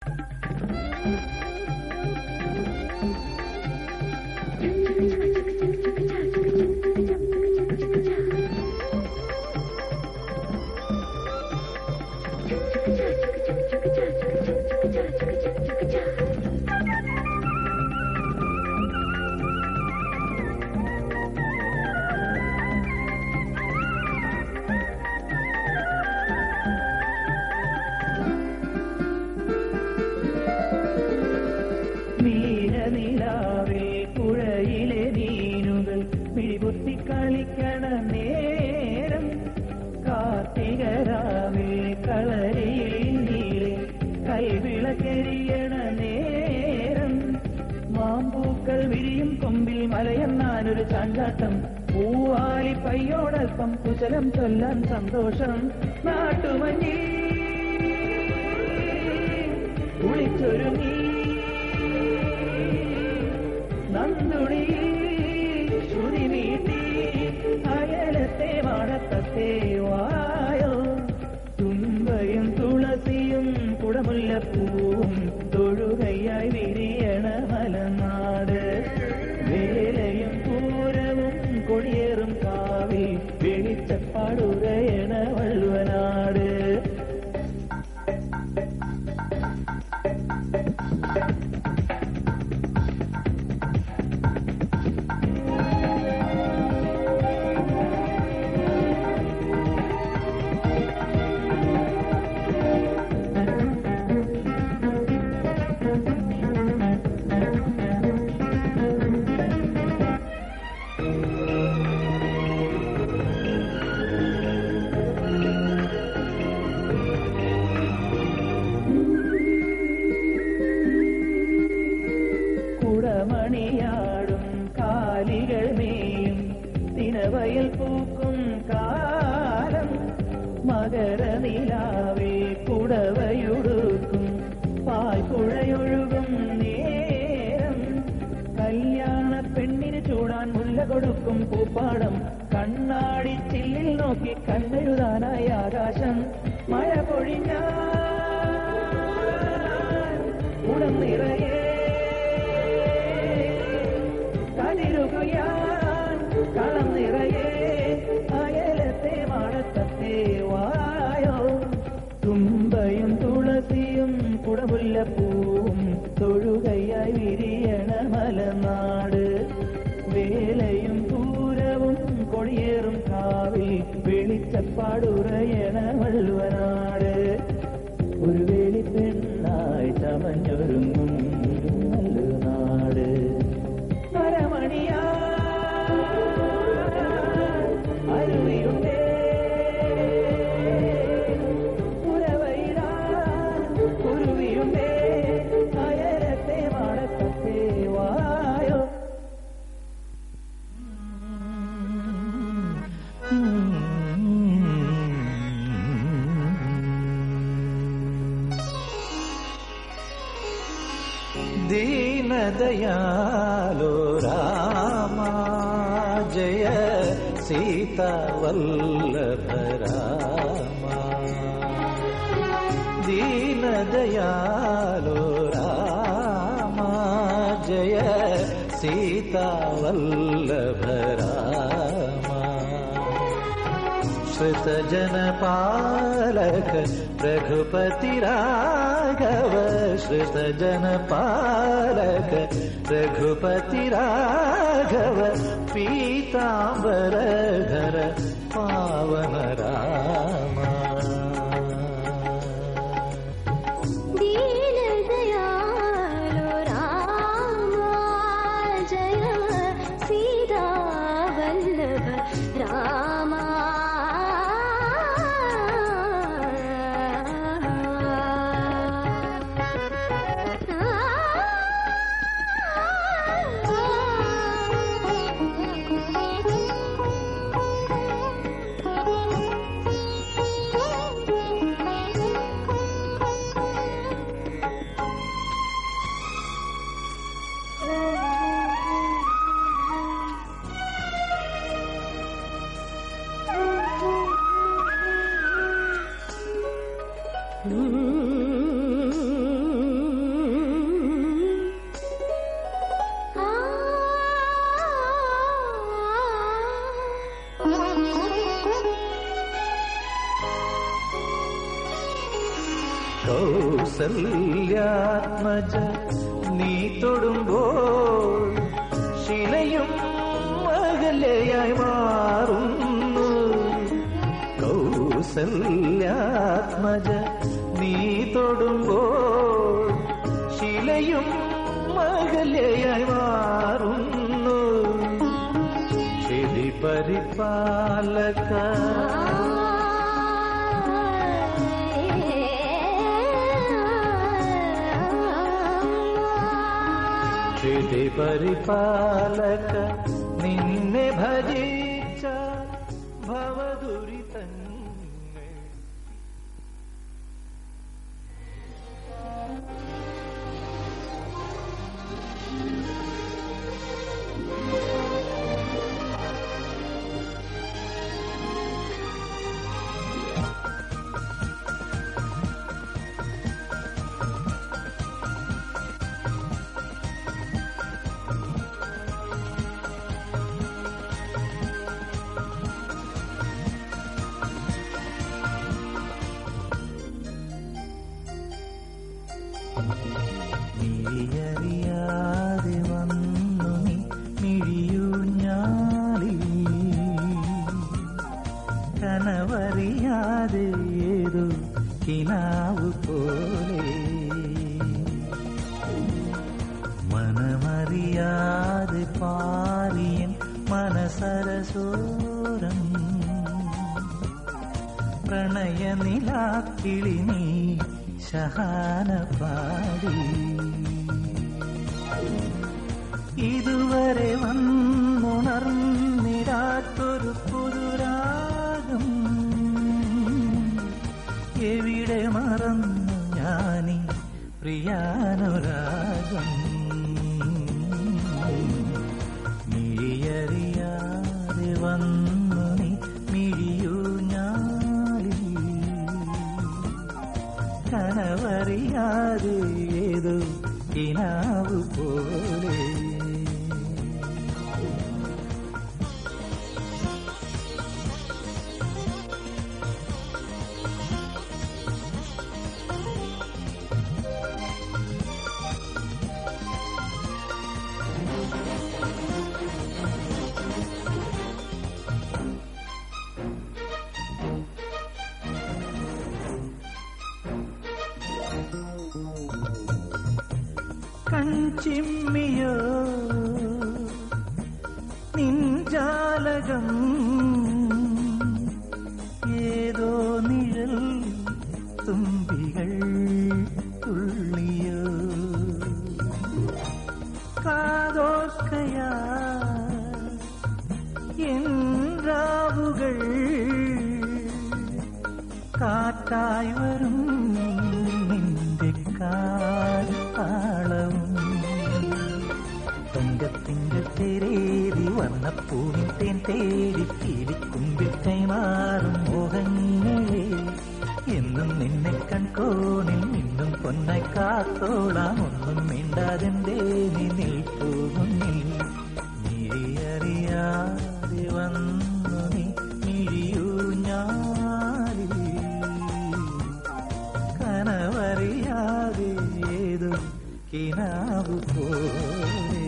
നീലനിലാവിൽ പുഴയിലെ മീനുകൾ പിടിപൊത്തി കളിക്കണ നേരം കാർത്തികരാവിൽ കളരിയിൽ നീളെ കൈവിളക്കെരിയണ നേരം മാമ്പൂക്കൾ വിരിയും കൊമ്പിൽ മലയെന്നാനൊരു ചാഞ്ചാട്ടം പൂവാലി പയ്യോടൽപ്പം കുശലം ചൊല്ലാൻ സന്തോഷം നാട്ടുമഞ്ഞി കുളിച്ചൊരുങ്ങി നന്ദുണി ശ്രുതി വീട്ടി അയലത്തെ വാടത്തത്തെ വായോ തുമ്പയും തുളസിയും കുടമുല്ലപ്പൂവും തൊഴുകയായി വിരിയണ മലനാട് വേലയും പൂരവും കൊടിയേറും കാവിൽ വെളിച്ചപ്പാടുകയണ വള്ളുവനാട് കുടമണിയാടും കാലികൾ മേയും തിനവയൽ പൂക്കും കാലം മകരനിലാവിൽ കുടവയുടുക്കും പാൽക്കുഴയൊഴുകും നേരം കല്യാണ പെണ്ണിന് ചൂടാൻ മുല്ല കൊടുക്കും പൂപ്പാടം കണ്ണാടി ചില്ലിൽ നോക്കി കണ്ണെഴുതാനായി ആകാശം മഴ പൊഴിഞ്ഞാൽ ഉടം നിറയെ കതിരുകയാൻ കളം നിറയെ അയലത്തെ മാടത്തത്തെ വായോ തുമ്പയും തുളസിയും കുടമുല്ലപ്പൂവും തൊഴുകയായി വിരിയണ മലനാട് വേലയും പൂരവും കൊടിയേറും കാവിൽ വെളിച്ചപ്പാടുറയണ വള്ളുവനാട് ഒരു വേലി പെണ്ണായി ചമഞ്ഞൊരുങ്ങും നല്ല നാട് മരമണിയാ അരുവിയുണ്ടേ ഉറവയിടാൻ കുരുവിയുണ്ടേ അയലത്തെ മാടത്തത്തെ വായോ दीनदयालो रामा जय सीतावल्लभ रामा दीनदयालो रामा जय सीतावल्लभ रामा श्रुतजनपालक रघुपति राघव श्रुतजनपालक रघुपति राघव पीताम्बरधर पावन रामा दीनदयालो रामा जय सीतावल्लभ रामा കൗസല്യാത്മജ നീ തൊടുമ്പോൾ ശിലയും അകലയായി മാറുന്നു കൗസല്യാത്മജ നീ തൊടുമ്പോൾ ശിലയും അകലയായി മാറുന്നു ശരി പരിപാലക ശരി പരിപാലക നിന്നെ ഭജിച്ച ഭവദുരിതങ്ങൾ മിഴിയറിയാതെ വന്നു നീ മിഴിയൂഞ്ഞാലിൽ കനവറിയാതെ ഏതോ കിനാവ് പോലെ മനമറിയാതെ പാറിയൻ മനസരസോരം പ്രണയനിലാക്കിളി നീ ശഹാന പാടി ഇതുവരെ വന്നുണർന്നിടാത്തൊരു പുതുരാഗം എവിടെ മറന്നു ഞാനീ പ്രിയാനുരാഗം മിഴിയറിയാതെ വന്നു നീ മിഴിയൂ ഞാളി കനവറിയാതെ ഏതോ കിനാവ് പോലെ കൺചിമ്മിയോ നിഞ്ചാലകം ഏതോ നിഴൽ തുമ്പികൾ തുള്ളിയോ കാതോർക്കയാ എന്റാവുകൾ കാറ്റായി വരും നിന്റെ കാലവും തങ്കത്തിന്റെ തേരേറി വർണ്ണപ്പൂവിൻ തേൻ തേടി കീഴിക്കുമ്പിൽ കൈമാറും മോഹങ്ങളെ എന്നും നിന്നെ കൺകോണിൽ നിന്നും പൊന്നായി കാത്തോളാം ഒന്നും മിണ്ടാതെന്തേ നീ നിൽപ്പൂ മുന്നിൽ മിഴിയറിയാതെ വന്നു നീ മിഴിയൂ ഞാറി കനവറിയാതെ ഏതോ കിനാവ് പോലെ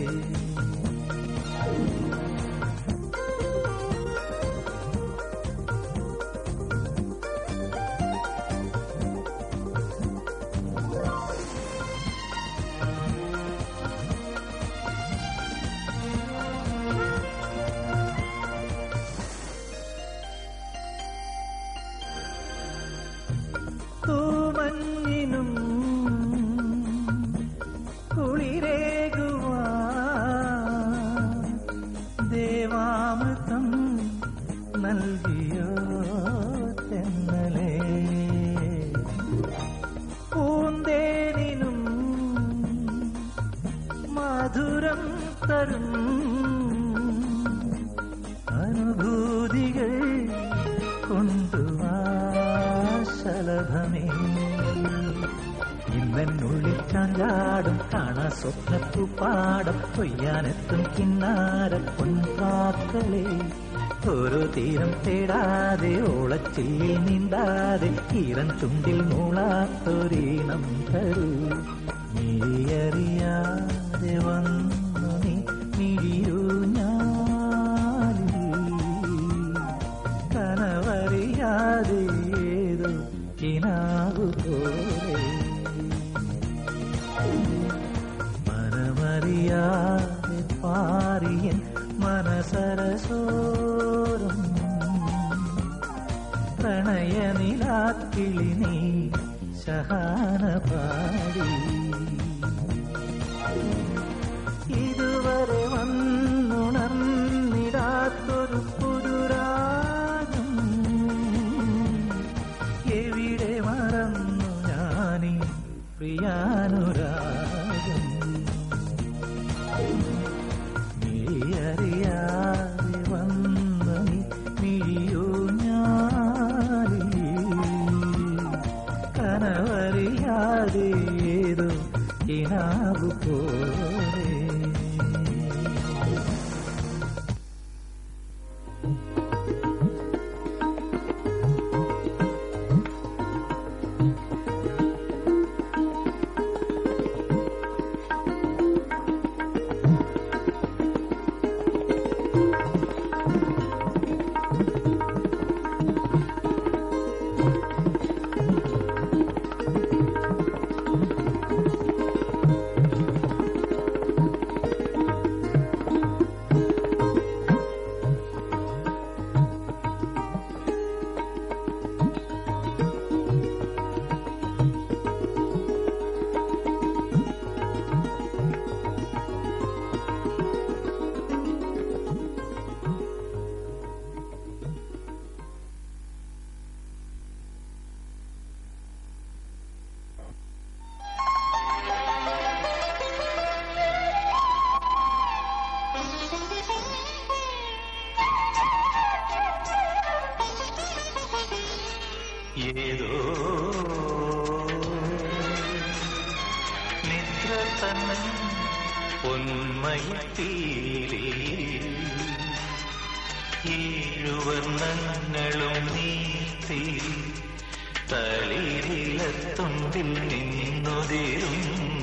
തൂമഞ്ഞിനും കുളിരേകുവാ ദേവാമൃതം നൽകിയോ തെന്നലേ പൂന്തേനിനും മധുരം തരും അനുഭൂതികൾ കൊണ്ടുവാശലഭമേ ഇന്നെന്നുള്ളിൽ ചാഞ്ചാടും കാണാ സ്വപ്നപ്പു പാടം കൊയ്യാനെത്തും കിന്നാര പൊൻപാക്കളെ ഒരു തീരം തേടാതെ ഓളച്ചില്ലിൽ നീന്താതെ ഈറൻ ചുണ്ടിൽ മൂളാത്തൊരീണം തരൂ മിഴിയറിയാതെ വന്നു നീ മിഴിയൂ കനവറിയാതെ ഏതോ കിനാവു പോലെ മനമറിയാതെ പാറിയൻ മനസരസോരം പ്രണയനിലാക്കിളി നീ ശഹാന പാടി ഇതുവരെ വന്നുണർന്നിടാത്തൊരു പുതുരാഗം എവിടെ മറന്നു ഞാനീ പ്രിയാനുരാഗം മിഴിയറിയാതെ വന്നു നീ മിഴിയോ ഞാനീ കനവറിയാതെ ഏതോ കിനാവു പോലെ ഏതോ നിദ്ര തന്നെ പൊന്മയത്തീരേ ഏഴുവർണ്ണങ്ങളും നീത്തി തളിരിലത്തുണ്ടിൽ നിന്നുതിരും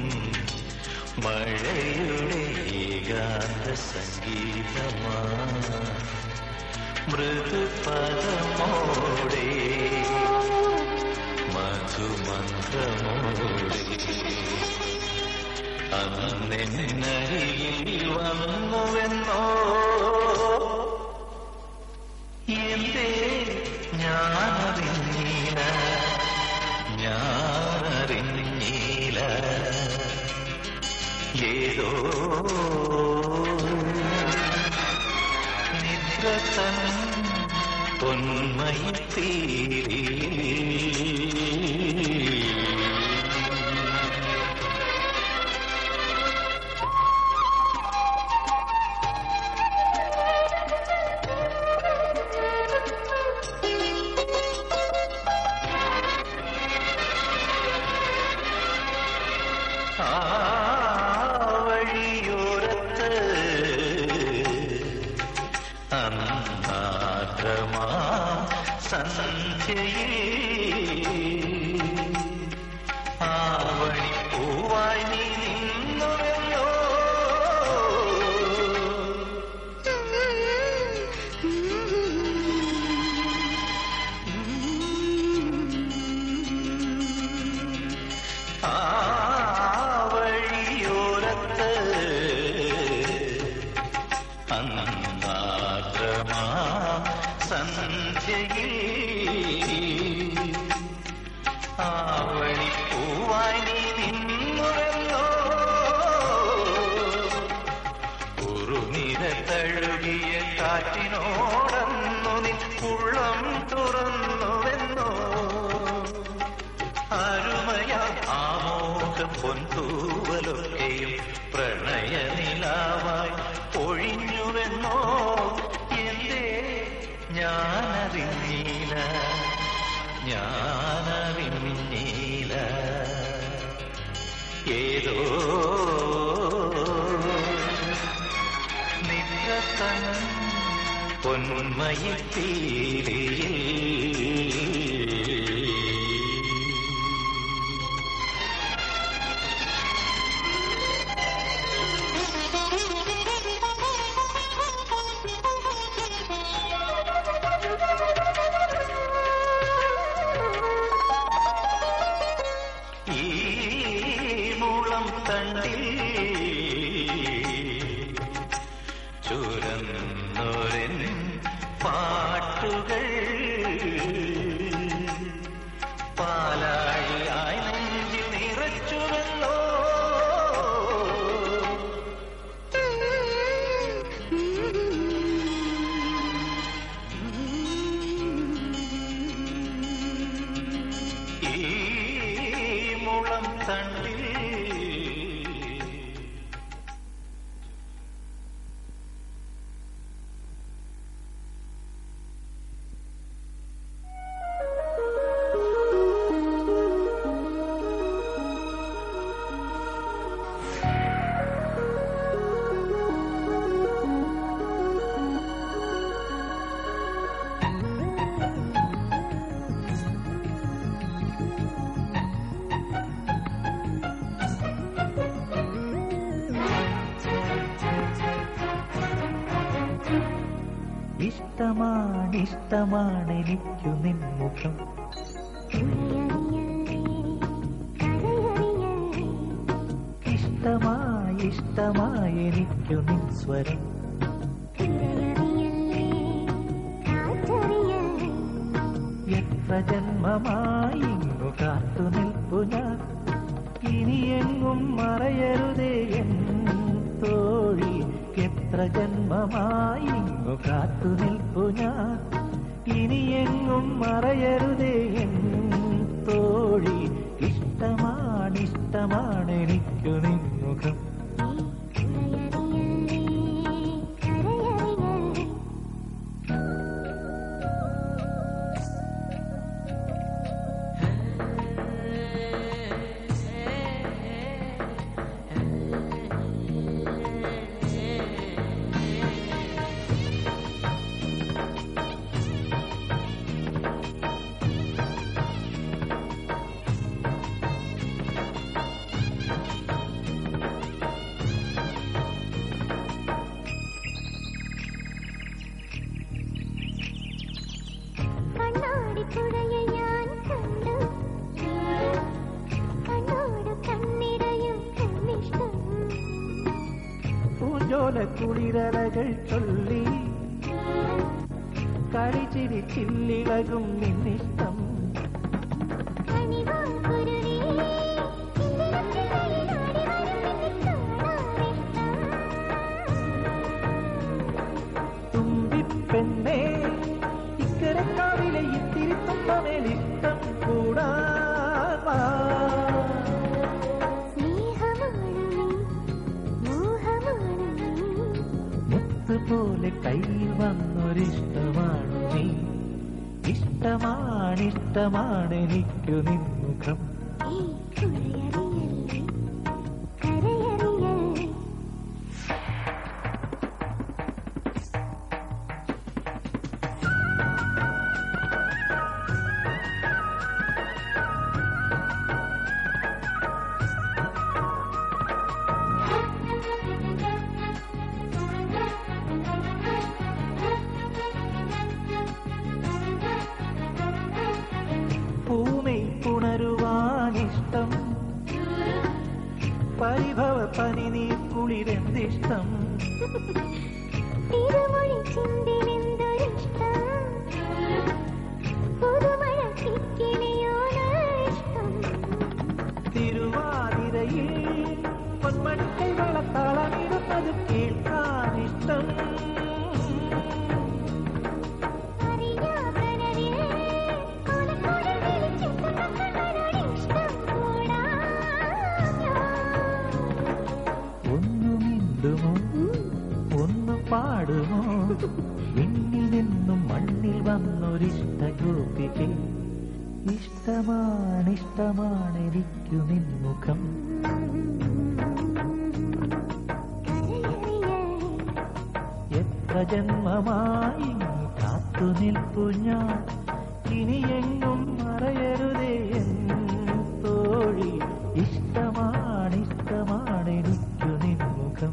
മഴയുടെ ഏകാന്ത സംഗീതമാ മൃദുപദമോടെ മധുമന്ത്രമോടെ അന്നെന്നരികിൽ വന്നുവെന്നോ എന്തേ ഞാനറിഞ്ഞീല ഞാനറിഞ്ഞീല ഏതോ നിദ്ര തൻ പൊന്മയത്തീരേ ആ വഴിയോരത്ത് അന്നാദ്രമാ സന്ധ്യയിൽ ആ വഴി പൂവായി നീ നിന്നുവല്ലോ ആ വഴിയോരത്ത് അന്നാദ്രമാ സന്ധ്യയിൽ ആ വഴി പൂവായി നീ നിന്നുവല്ലോ കുറുനിര തഴുകിയ കാറ്റിനോടന്നു നിൻ ഉള്ളം തുറന്നുവെന്നോ അരുമയ ആമോഹ പൊൻതൂവലൊക്കെയും പ്രണയനിലാവായി ഒഴിഞ്ഞുവെന്നോ എന്തേ ഞാനറിഞ്ഞീല ഞാനറിഞ്ഞീല ഏതോ നിദ്രത്തനം പൊന്മയിൽ ഈ മൂളം തണ്ടിൽ ചുരന്നൊരൻ പാട്ടുകൾ പാലാഴിയായി നെഞ്ചിൽ നിറച്ചുവല്ലോ ഈ മുളം തണ്ടിൽ ഇഷ്ടമാണിഷ്ടമാണ് എനിക്കു നിൻമുഖം ഇഷ്ടമായി ഇഷ്ടമായി എനിക്കു നിൻ സ്വരം എത്ര ജന്മമായി ഇങ്ങു കാത്തു നിൽപ്പു ഞാൻ ഇനിയെങ്ങും മറയരുതേ എൻ തോഴി എത്ര ജന്മമായി ഇങ്ങു കാത്തു നിൽപ്പു ഞാൻ ഇനിയെങ്ങും മറയരുതേ എൻ തോഴി ഇഷ്ടമാണിഷ്ടമാണ് എനിക്കു നിൻമുഖം കണ്ണാടിപ്പുഴയെ ഞാൻ കണ്ടു കണ്ണോട് കണ്ണിടയും കണ്ണിഷ്ടം പൂജോല കുളിരലകൾ ചൊല്ലി കളിച്ചിരി ചില്ലിളകും നിന്നിഷ്ടം കണിവാക്കുരുവി തുമ്പിപ്പെണ്ണേ ഇക്കരക്കാവിലെ ഇത്തിരി തുമ്പമേലിഷ്ടം കൂടാൻ വാ. മുത്തുപോലെ കയ്യിൽ വന്നൊരിഷ്ടമാണ് നീ ഇഷ്ടമാണിഷ്ടമാണ് എനിക്കു നിൻമുഖം പൂമൈ പുണരുവാനിഷ്ടം പരിഭവ പനി നീ കുളിരെന്തിഷ്ടം തിരുമൊഴി ചിന്തിനെന്തൊരിഷ്ടം പുതുമഴ കിക്കിണിയോനിഷ്ടം തിരുവാതിരയിൽ പൊന്മണിക്കൈ വളത്താളമിടുന്നത് കേൾക്കാനിഷ്ടം അറിയാതനവിൽ കോലക്കോടിൽ വിളിച്ചെത്തുന്ന കണ്ണനോടിഷ്ടം കൂടാഞ്ഞോ? ഒന്നു മിണ്ടുമോ ഒന്ന് പാടുമോ വിണ്ണിൽ നിന്നും മണ്ണിൽ വന്നൊരിഷ്ട ഗോപികെ ഇഷ്ടമാണിഷ്ടമാണ് എനിക്കു നിൻമുഖം കരയറിയേ എത്ര ജന്മമായി കാത്തു നിൽപ്പു ഞാൻ ഇനിയെങ്ങും മറയരുതേ എൻ തോഴി ഇഷ്ടമാണ് ഇഷ്ടമാണ് എനിക്കു നിൻമുഖം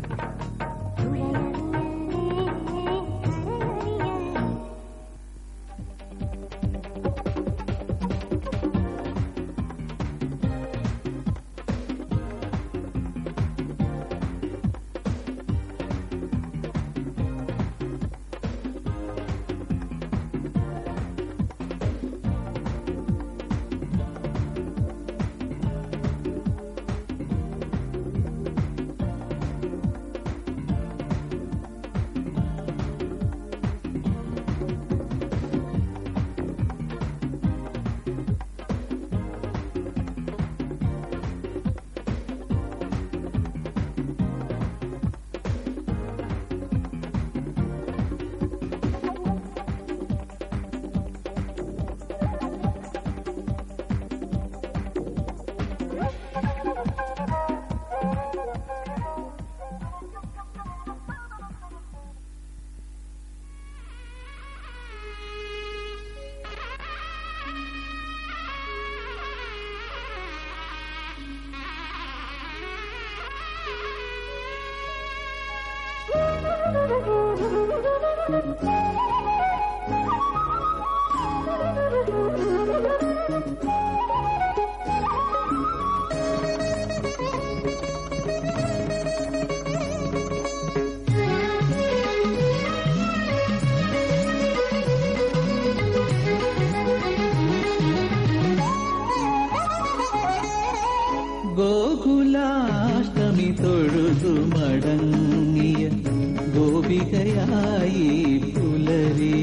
ഗോകുലാഷ്ടമി തൊഴുതു മടങ്ങിയ ഗോപികയായി പുലരി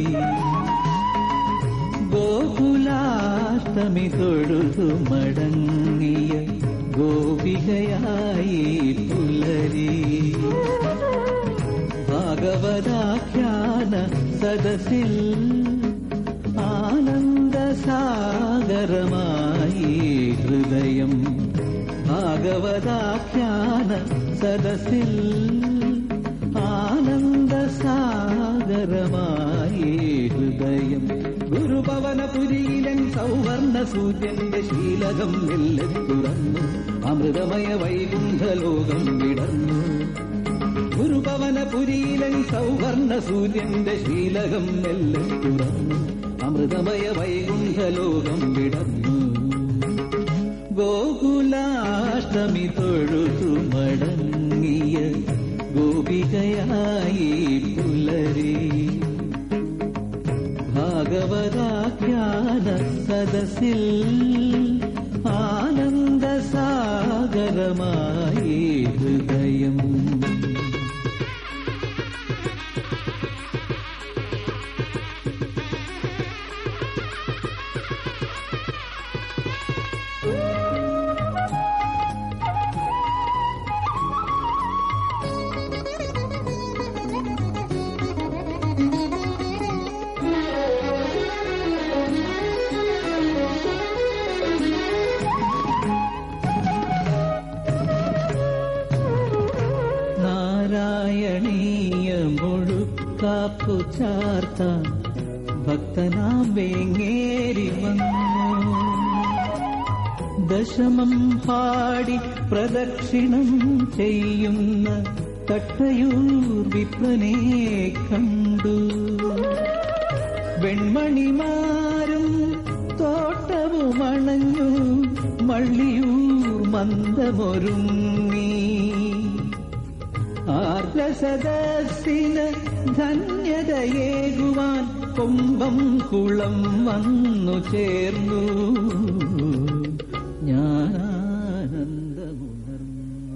ഗോകുലാഷ്ടമി തൊഴുതു മടങ്ങിയ ഗോപികയായി പുലരി ഭാഗവതാഖ്യാന സദസ്സിൽ ആനന്ദസാഗരമായി ഹൃദയം ഭാഗവതാഖ്യാന സദസ്സിൽ ആനന്ദസാഗരമായി ഹൃദയം ഗുരുപവനപുരിയിലൻ സൗവർണ സൂര്യന്റെ ശീലകം മെല്ലെ തുറന്നു അമൃതമയ വൈകുണ്ഠലോകം വിടർന്നു ഗുരുപവനപുരിയിലൻ സൗവർണ സൂര്യന്റെ ശീലകം മെല്ലെ തുറന്നു അമൃതമയ വൈകുണ്ഠലോകം വിടർന്നു ഗോകുലാഷ്ടമി തൊഴുതു മടങ്ങിയ ഗോപികയായി പുലരി ഭാഗവതാഖ്യാന സദസ്സിൽ ആനന്ദസാഗരമായി ഹൃദയം നാരായണീയ മുഴുക്കാപ്പു ചാർത്താൻ ഭക്തനാം വേങ്ങേരി വന്നു ദശമം പാടി പ്രദക്ഷിണം ചെയ്യുന്ന തട്ടയൂർ വിപ്രനെ കണ്ടു വെൺമണിമാരും തോട്ടവുമണഞ്ഞു മള്ളിയൂർ മന്ദമൊരുങ്ങി ആർദ്രസദസ്സിന് ധന്യതയേകുവാൻ കൊമ്പം കുളം വന്നു ചേർന്നു ഞാനാനന്ദമുണർന്നു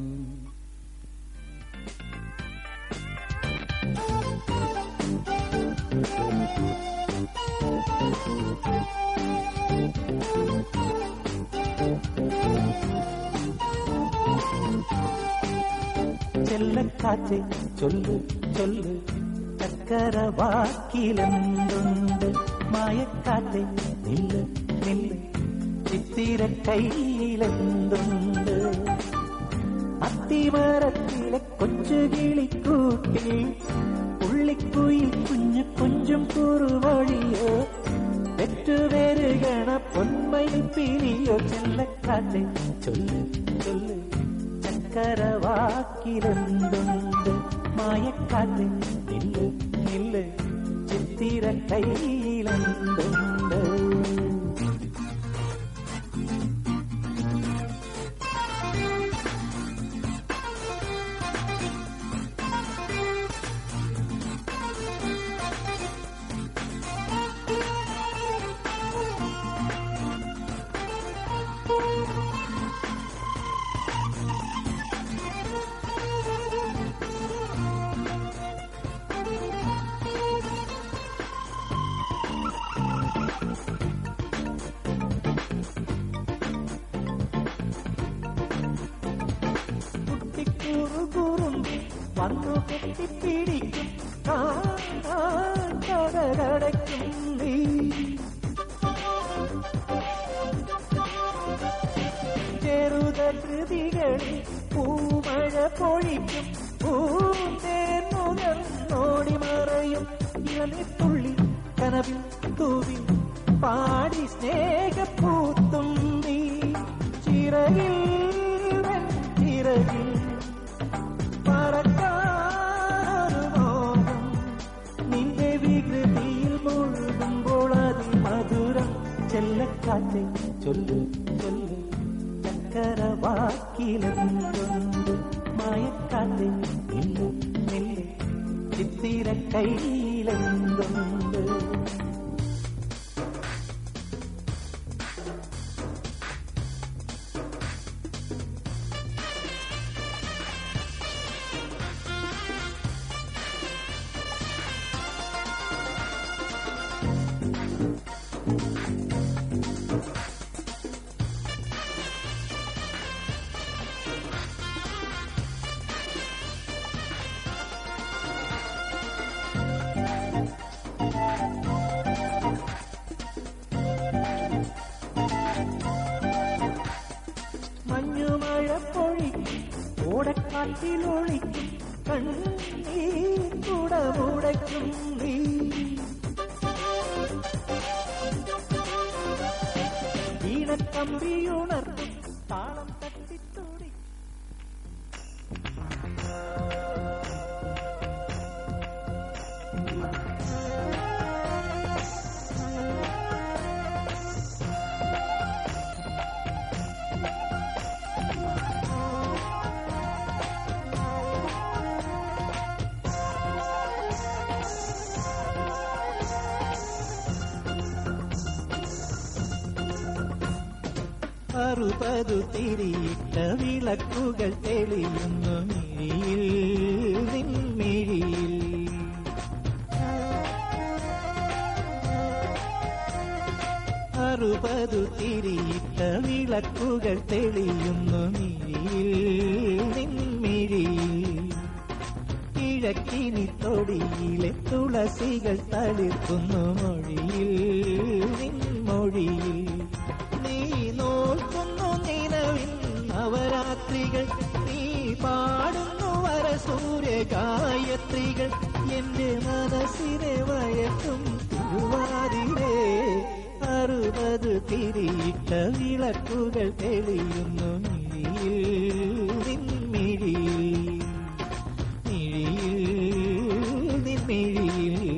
ചെല്ലക്കാറ്റ് ചൊല്ലു ചൊല്ലു ചക്കര വാക്കിലെന്തുണ്ട് മായക്കാറ്റ് നില്ല് നില്ല് ചിത്തിര കയ്യിലെന്തുണ്ട് അത്തിമരത്തിലെ കൊച്ചു കിളിക്കൂട്ടിൽ ഉള്ള പുള്ളിക്കുയിൽ കുഞ്ഞു കൊഞ്ചും കുറുവഴിയോ പെറ്റുപേരുകണ പൊന്മയിൽ പിരിയോ ചെല്ലക്കാറ്റെ ചൊല്ല് ചൊല്ല് ചക്കരവാക്കിലെന്തുണ്ട് മായക്കാറ്റെ നില്ല് നില്ല് ചിത്തിര കയ്യിലെന്തുണ്ട് കുട്ടിക്കൂറുകൂറും വന്നു കെട്ടിപ്പിടിക്കും കടകടയ്ക്കും നീ ചെറുത കൃതികളിൽ പൂമഴ പൊഴിക്കും പൂന്തേന്നുകർന്നോടി മറയും ഇളനിത്തുള്ളി കനവിൽ തൂവി പാടി സ്നേഹപ്പൂത്തും നീ ചിറകിൽ ചിറകിൽ പറക്കാനൊരു മോഹം നിന്റെ വികൃതിയിൽ മുഴുകുമ്പോൾ അതിൽ മധുരം ചെല്ലക്കാറ്റെ ചൊല്ലു ചൊല്ലു ചക്കരവാക്കിലെന്തുണ്ട് മായക്കാറ്റെ നില്ല് നില്ല് ചിത്തിര കയ്യിലെന്തുണ്ട് മഞ്ഞുമഴ പൊഴിക്കും ഓടക്കാറ്റിലൊളിക്കും കണ്ണീർ കുടമുടയ്ക്കും നീ ഈണക്കമ്പിയുണർത്തും താളം തട്ടിത്തുടി അറുപതു തിരിയിട്ട വിളക്കുകൾ തെളിയുന്നു മിഴിയിൽ നിൻമിഴിയിൽ അറുപതു തിരിയിട്ട വിളക്കുകൾ തെളിയുന്നു മിഴിയിൽ നിൻമിഴിയിൽ കിഴക്കിനി തൊടിയിലെ തുളസികൾ തളിർക്കുന്നു മൊഴിയിൽ നിൻമൊഴിയിൽ നീ നോക്കുന്നു നിലവിൽ നവരാത്രികൾ നീ പാടുന്നു വര സൂര്യ ഗായത്രികൾ എന്റെ മനസ്സിനെ വയക്കും തിരുവാതിരേ അറുപത് തിരിയിട്ട വിളക്കുകൾ തെളിയുന്നു മിഴിയിൽ നിൻമിഴിയിൽ മിഴിയിൽ നിൻമിഴിയിൽ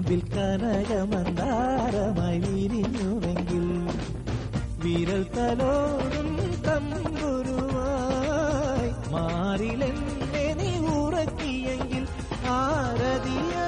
മുൻപിൽ കനകമന്ദാരമായി വിരിഞ്ഞുവെങ്കിൽ വിരൽ തലോടും തമ്പുരുവായി മാറിലെന്നെ നീ ഉറക്കിയെങ്കിൽ ആരതിയായി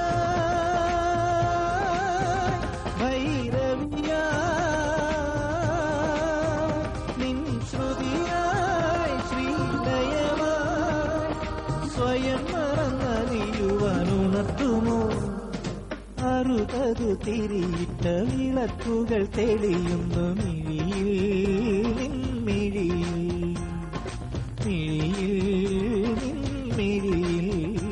ഭൈരവിയായി നിൻ ശ്രുതിയായി ശ്രീലയമായി സ്വയം മറന്നറിയുവാനുണർത്തുമോ അറുപതു തിരിയിട്ട വിളക്കുകൾ തെളിയുന്നു മിഴിയിൽ നിൻ മിഴിയിൽ മിഴിയിൽ നിൻ മിഴിയിൽ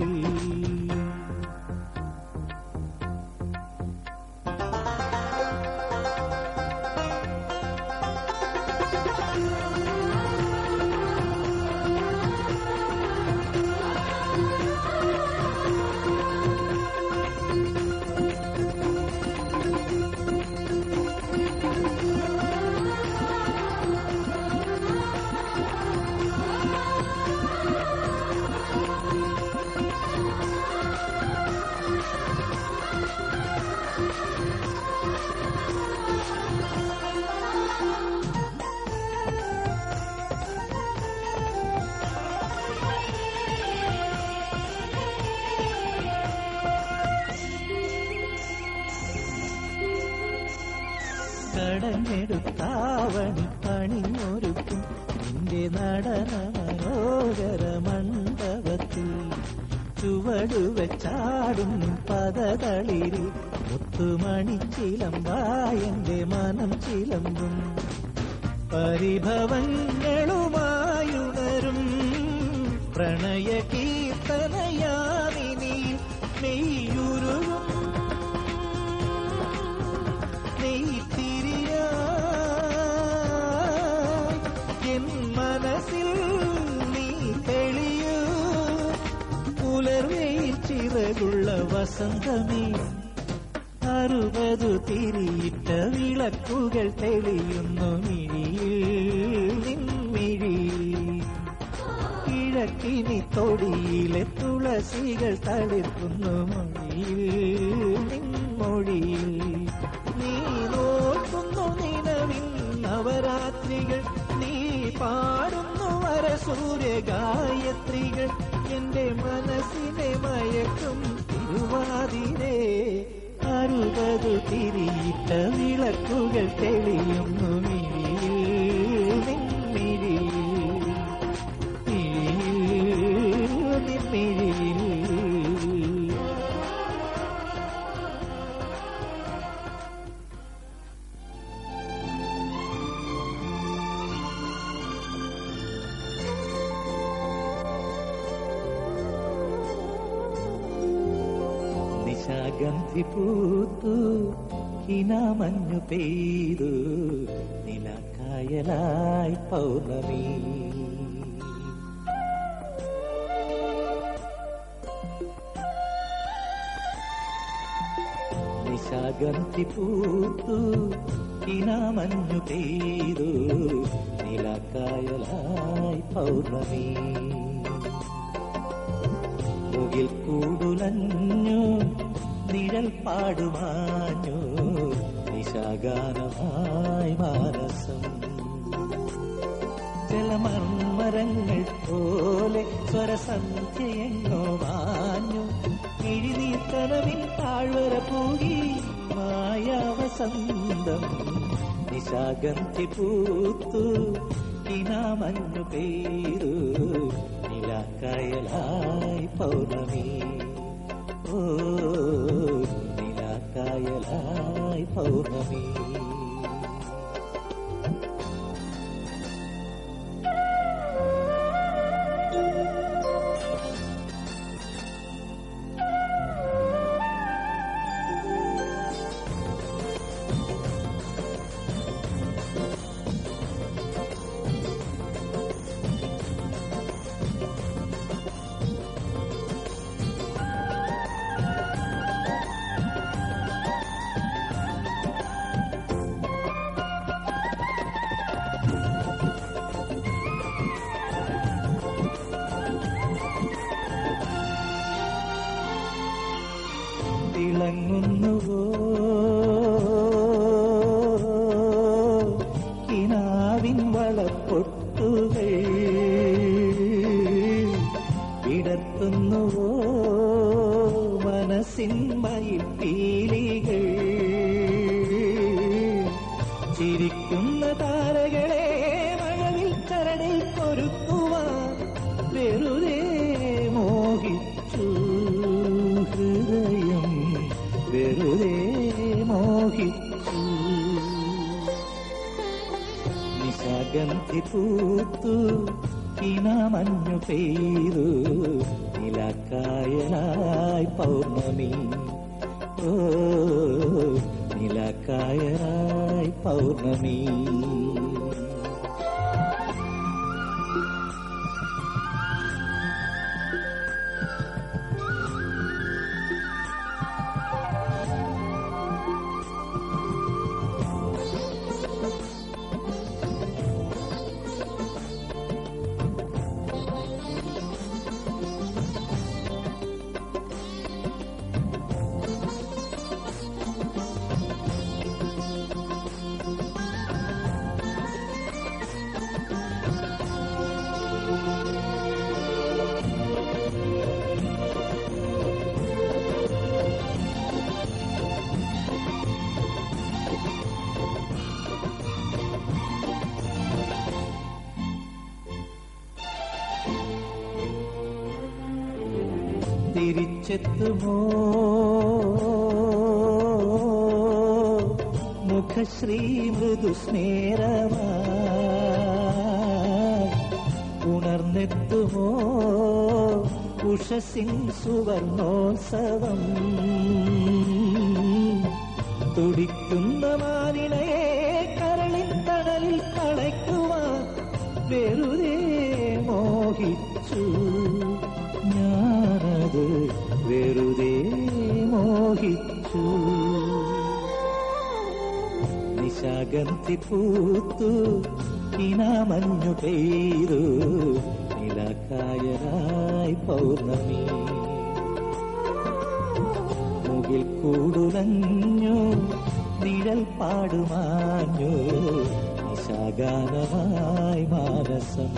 കടഞ്ഞെടുത്താവണി പണിഞ്ഞൊരുക്കും നിന്റെ നടന മനോഹര മണ്ഡപത്തിൽ ചുവടുവച്ചാടും പദതളിരിൽ മുത്തുമണിച്ചിലമ്പായന്റെ മനം ചിലമ്പും പരിഭവങ്ങളുമായുണരും പ്രണയ കീർത്തനയാമിനിയിൽ മെയ്യുരുകും നെയ്ത്തിരിയായി എൻ മനസ്സിൽ നീ തെളിയൂ പുലർവയിൽ ചിറകുള്ള വസന്തമേ അറുപതു തിരിയിട്ട വിളക്കുകൾ തെളിയുന്നു മിഴിയിൽ നിൻ മിഴിയിൽ കിഴക്കിനി തൊടിയിലെ തുളസികൾ തളിർക്കുന്നു മൊഴിയിൽ നിൻ മൊഴിയിൽ നീ നോക്കുന്നു നിലവിൽ നവരാത്രികൾ നീ പാടുന്നു വരസൂര്യ ഗായത്രികൾ എന്റെ മനസ്സിനെ മയക്കും തിരുവാതിരേ അറുപത് തിരിയിട്ട വിളക്കുകൾ തെളിയുന്നു മിഴിയിൽ നിൻ മിഴിയിൽ മിഴിയിൽ നിൻ മിഴിയിൽ നിശാഗന്ധി പൂത്തു ഹിനാമഞ്ഞു പെയ്തു നിലക്കായലായി പൗർണമി നിശാഗന്ധി പൂത്തു ഹിനാമഞ്ഞു പെയ്തു നിലക്കായലായി പൗർണമി മുകിൽ കൂടുലഞ്ഞു നിഴൽ പാടുമാഞ്ഞു നിശാഗാനമായി മാനസം ജലമർമരങ്ങൾ പോലെ സ്വരസന്ധ്യയെങ്ങോ വാഞ്ഞു എഴുതിത്തനവിൻ താഴ്വര പൂകി മായാവസന്തം നിശാഗന്ധി പൂത്തു ഇനാമഞ്ഞു പെയ്തു നിലാക്കായലായി പൗർണമി ഓ നിലാക്കായലായി പൗർണമി ഉറങ്ങുന്നുവോ കിനാവിൻ വളപ്പൊട്ടുകൾ വിടർത്തുന്നുവോ മനസ്സിൻ മയിൽപ്പീലികൾ ചിരിക്കുന്ന താരകളെ മഴവിൽ ചരടിൽ കൊരുക്കുവാൻ വെറുതെ മോഹിച്ചു ഹൃദയം വെറുതെ മോഹിച്ചു നിശാഗന്ധി പൂത്തു ഇനമഞ്ഞു പെയ്തു നിലക്കായനായി പൗർണമി ഓ നിലക്കായനായി പൗർണമി തിരിച്ചെത്തുമോ മുഖശ്രീ മൃദുസ്മേരമാ ഉണർന്നെത്തുമോ ഉഷസിൻ സുവർണോത്സവം തുടിക്കുന്ന മാനിളയെ കരളിൻ തണലിൽ കളയ്ക്കുവാൻ വെറുതെ മോഹിച്ചു ഞാനത് വെറുതെ മോഹിച്ചു നിശാഗന്ധി പൂത്തു ഇനമഞ്ഞു പെയ്തു നിലക്കായനായി പൗർണമി മുകിൽ കൂടുലഞ്ഞു നിഴൽ പാടുമാഞ്ഞു നിശാഗാനമായി മാനസം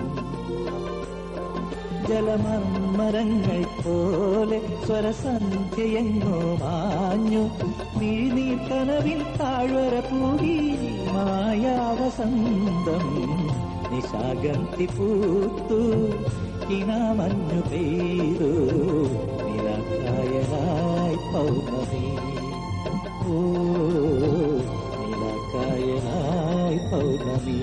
ജലമർമരങ്ങൾ പോലെ സ്വരസന്ധ്യയെങ്ങോ മാഞ്ഞു മിഴിനീർ കനവിൽ താഴ്വര പൂകി മായാവസന്തം നിശാഗന്ധി പൂത്തു കിനാമഞ്ഞു പെയ്തു നിലക്കായനായി പൗർണമി ഓ നിലക്കായനായി പൗർണമി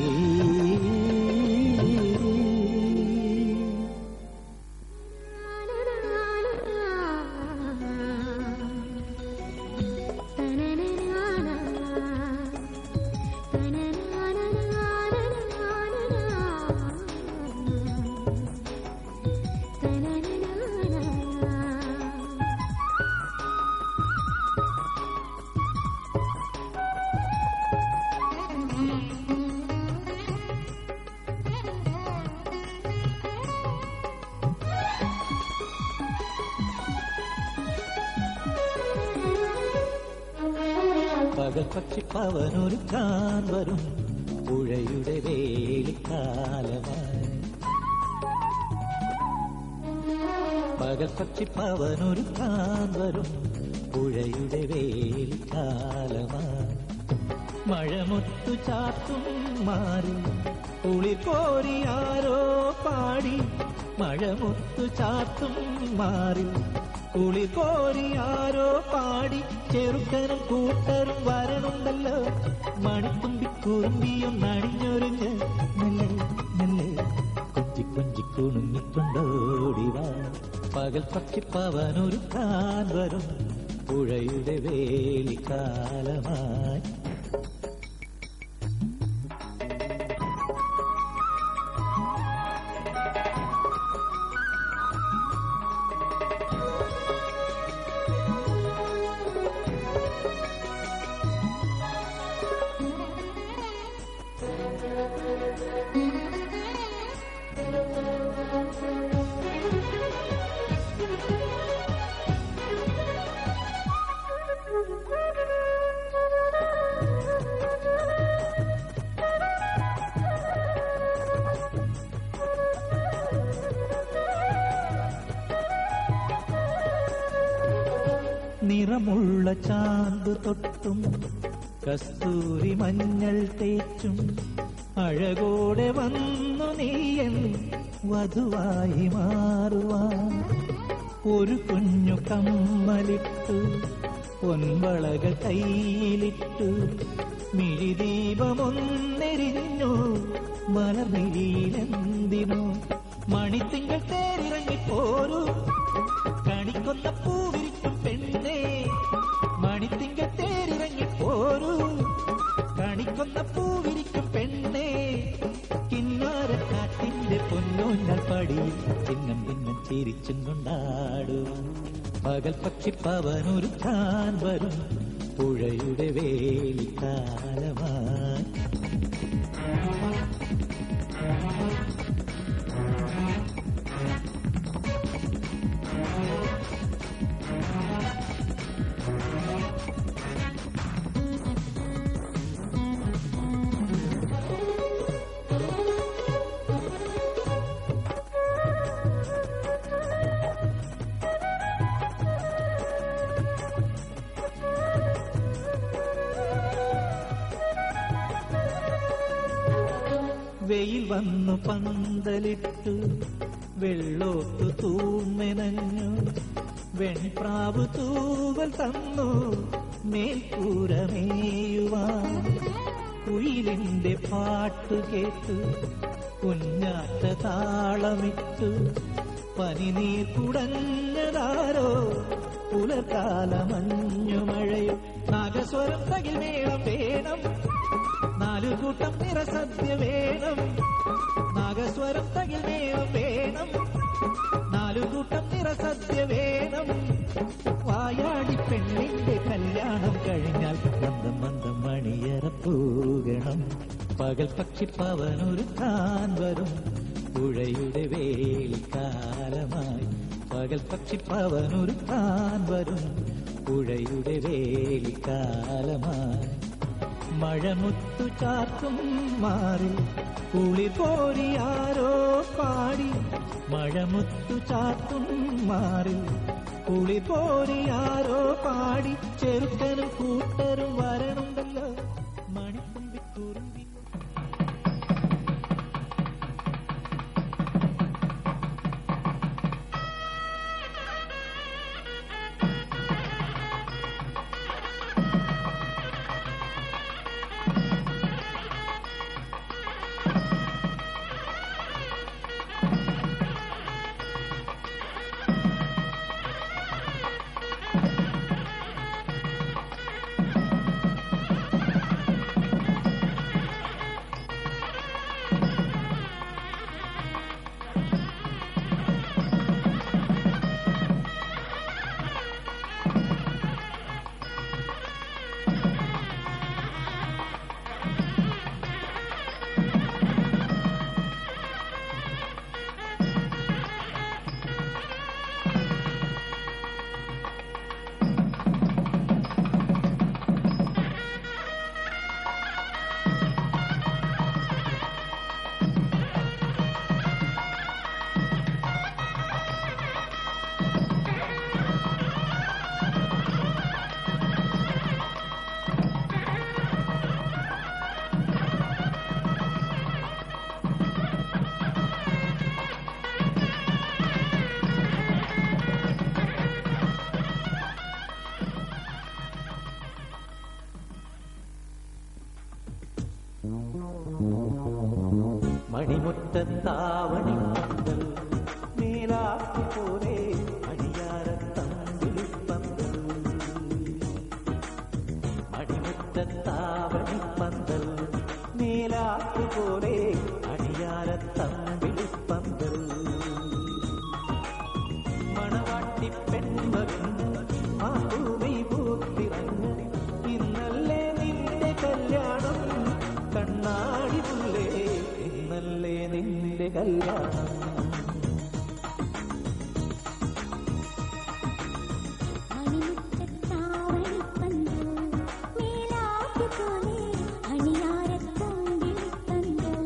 പകൽ പക്ഷി പവനൊരുക്കാൻ വരും പുഴയുടെ വേലിക്കാലമായി പകൽ പക്ഷി പവനൊരുക്കാൻ വരും പുഴയുടെ വേലിക്കാലമായി മഴമുത്തു ചാത്തും മാറി കുളിർ കോരി ആരോ പാടി മഴമുത്തു ചാത്തും മാറി കുളിർ കോരി ആരോ പാടി ചെറുക്കനും കൂട്ടരും വരണുണ്ടല്ലോ മണിത്തുമ്പി കുറുമ്പിയും നടിഞ്ഞൊരുങ്ങ് മെല്ലെ മെല്ലെ കൊഞ്ചി കൊഞ്ചി കുണുങ്ങിക്കൊണ്ടോടിവാ പകൽ പക്ഷി പവനൊരുക്കാൻ വരും പുഴയുടെ വേലിക്കാലമായി നിറമുള്ള ചാന്ത് തൊട്ടും കസ്തൂരി മഞ്ഞൾ തേച്ചും അഴകോടെ വന്നു നീയൻ വധുവായി മാറുവാൻ ഒരു കുഞ്ഞു കമ്മലിട്ടു പൊൻവളകൾ കയ്യിലിട്ടു മിഴിദീപമൊന്നെരിഞ്ഞു മലമിഴിയിലെന്തിനോ മണിത്തിങ്കൾ തേരിറങ്ങിപ്പോരൂ കണിക്കൊന്ന പൂവിരിക്കും പെണ്ണേ മണിത്തിങ്കൾ തേരിറങ്ങിപ്പോരൂ കണിക്കൊന്ന പൂവിരിക്കും പെണ്ണേ കിന്നാരക്കാറ്റിന്റെ പൊന്നോഞ്ഞാൽ പടിയിൽ ചിന്നം ചിന്നം ചിരിച്ചും കൊണ്ടാടുവാൻ പകൽ പക്ഷിപ്പവനൊരു ചാൻ വരും പുഴയുടെ വേലിക്കാലമായി വെയിൽ വന്നു പന്തലിട്ടു വെള്ളോട്ടു തൂമെനഞ്ഞു വെൺപ്രാവ് തൂവൽ തന്നു മേൽക്കൂരമേയുവാൻ കുയിലിന്റെ പാട്ടു കേട്ടു കുഞ്ഞാറ്റ താളമിട്ടു പനിനീർ കുടഞ്ഞതാരോ പുലർക്കാലമഞ്ഞു മഴയോ നാഗസ്വരം തകിൽ മേളം വേണം നാലു കൂട്ടം നിറസദ്യ വേണം നാഗസ്വരം തകിൽ മേളം വേണം നാലു കൂട്ടം നിറസദ്യ വേണം വായാടി പെണ്ണിന്റെ കല്യാണം കഴിഞ്ഞാൽ മന്ദം മന്ദം മണിയറ പൂകണം പകൽ പക്ഷിപ്പവനൊരു താൻ വരും പുഴയുടെ വേലിക്കാലമായി പകൽ പക്ഷിപ്പവനൊരു താൻ വരും പുഴയുടെ വേലിക്കാലമായി മഴമുത്തു ചാർത്തും മാറി കുളി കോരിയാരോ പാടി മഴമുത്തു ചാർത്തും മാറി കുളി കോരിയാരോ പാടി ചെറുക്കനും കൂട്ടരും വരണുണ്ടല്ലോ മണിത്തുമ്പി കുറുമ്പി മണിമുറ്റത്താവണി പന്തൽ മേലാക്കി പോലെ അടിയാരത്തമ്പിളി പന്തൽ മണിമുറ്റത്താവണി പന്തൽ മേലാക്കി പോലെ അടിയാരത്തമ്പിളി പന്തൽ മണവാട്ടി പെൺമകൻ ആ ഭൂമി പൂത്തിറങ്ങ് ഇന്നല്ലേ നിന്റെ കല്യാണം കണ്ണാടി പുല്ലേ ഇന്നല്ലേ നിന്റെ കല്യാണം മണിമുറ്റത്താവണിപ്പന്തൽ മേലാക്കുപോലെ അണിയാരത്തമ്പിളിപ്പന്തൽ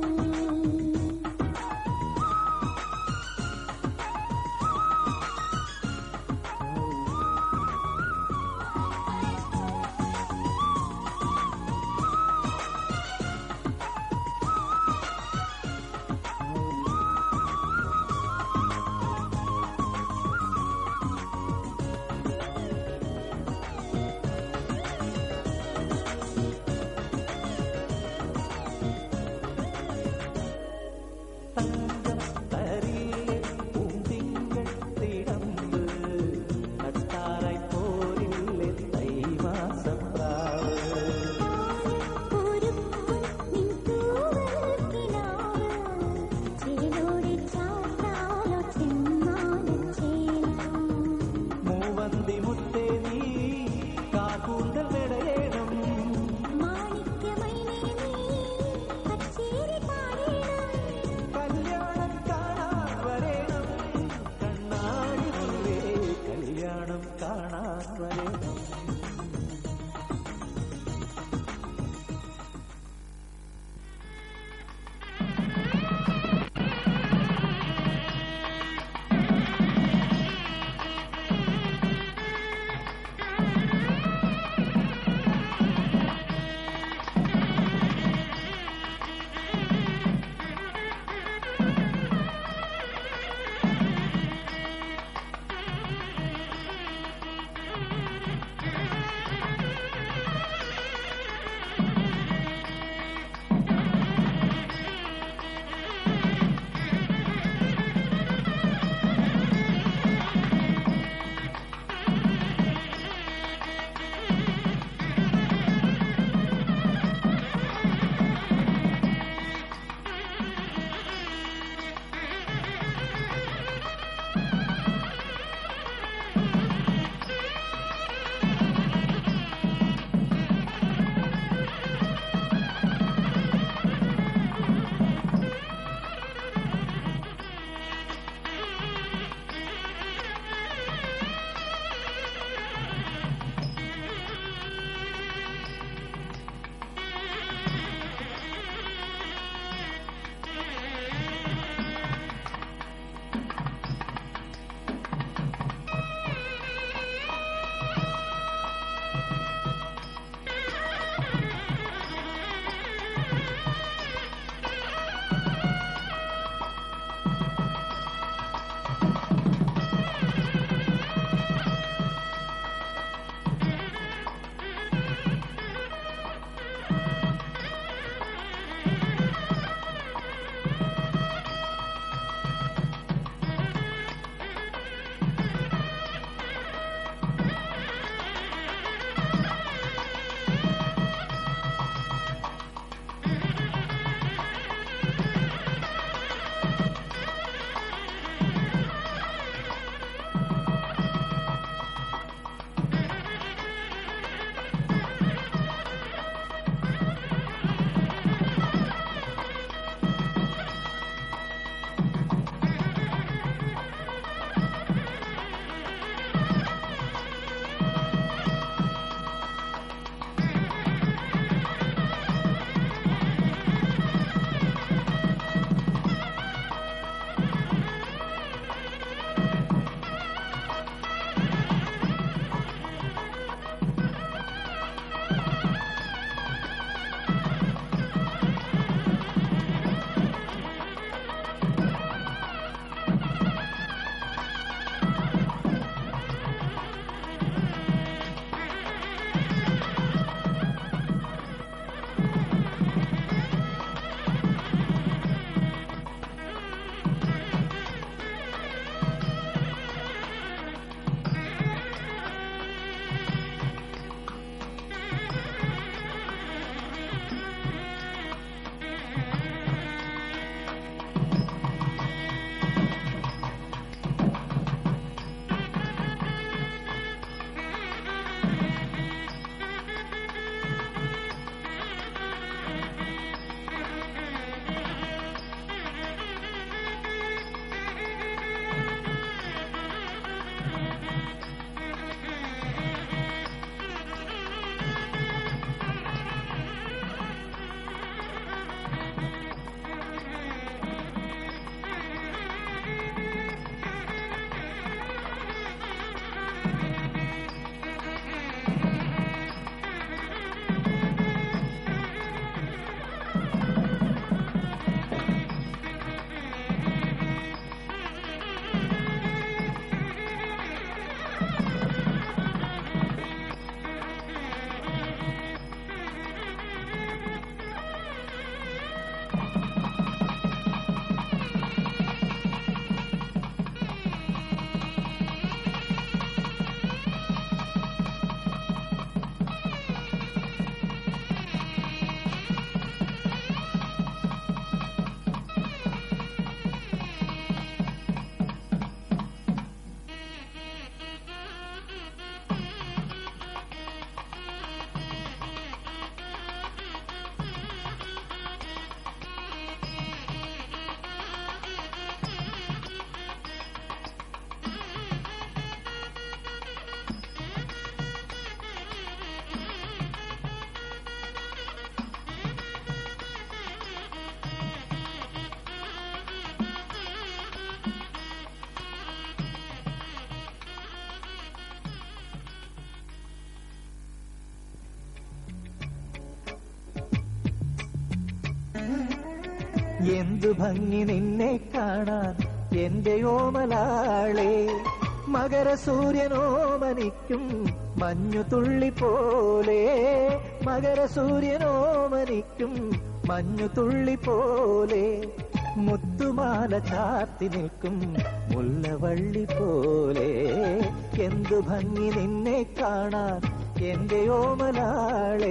എന്തു ഭംഗി നിന്നെ കാണാൻ എന്റെ ഓമലാളെ മകരസൂര്യനോമനിക്കും മഞ്ഞു തുള്ളി പോലെ മകരസൂര്യനോമനിക്കും മഞ്ഞു തുള്ളി പോലെ മുത്തുമാല ചാർത്തി നിൽക്കും മുല്ലവള്ളി പോലെ എന്തു ഭംഗി നിന്നെ കാണാൻ എന്റെ ഓമലാളേ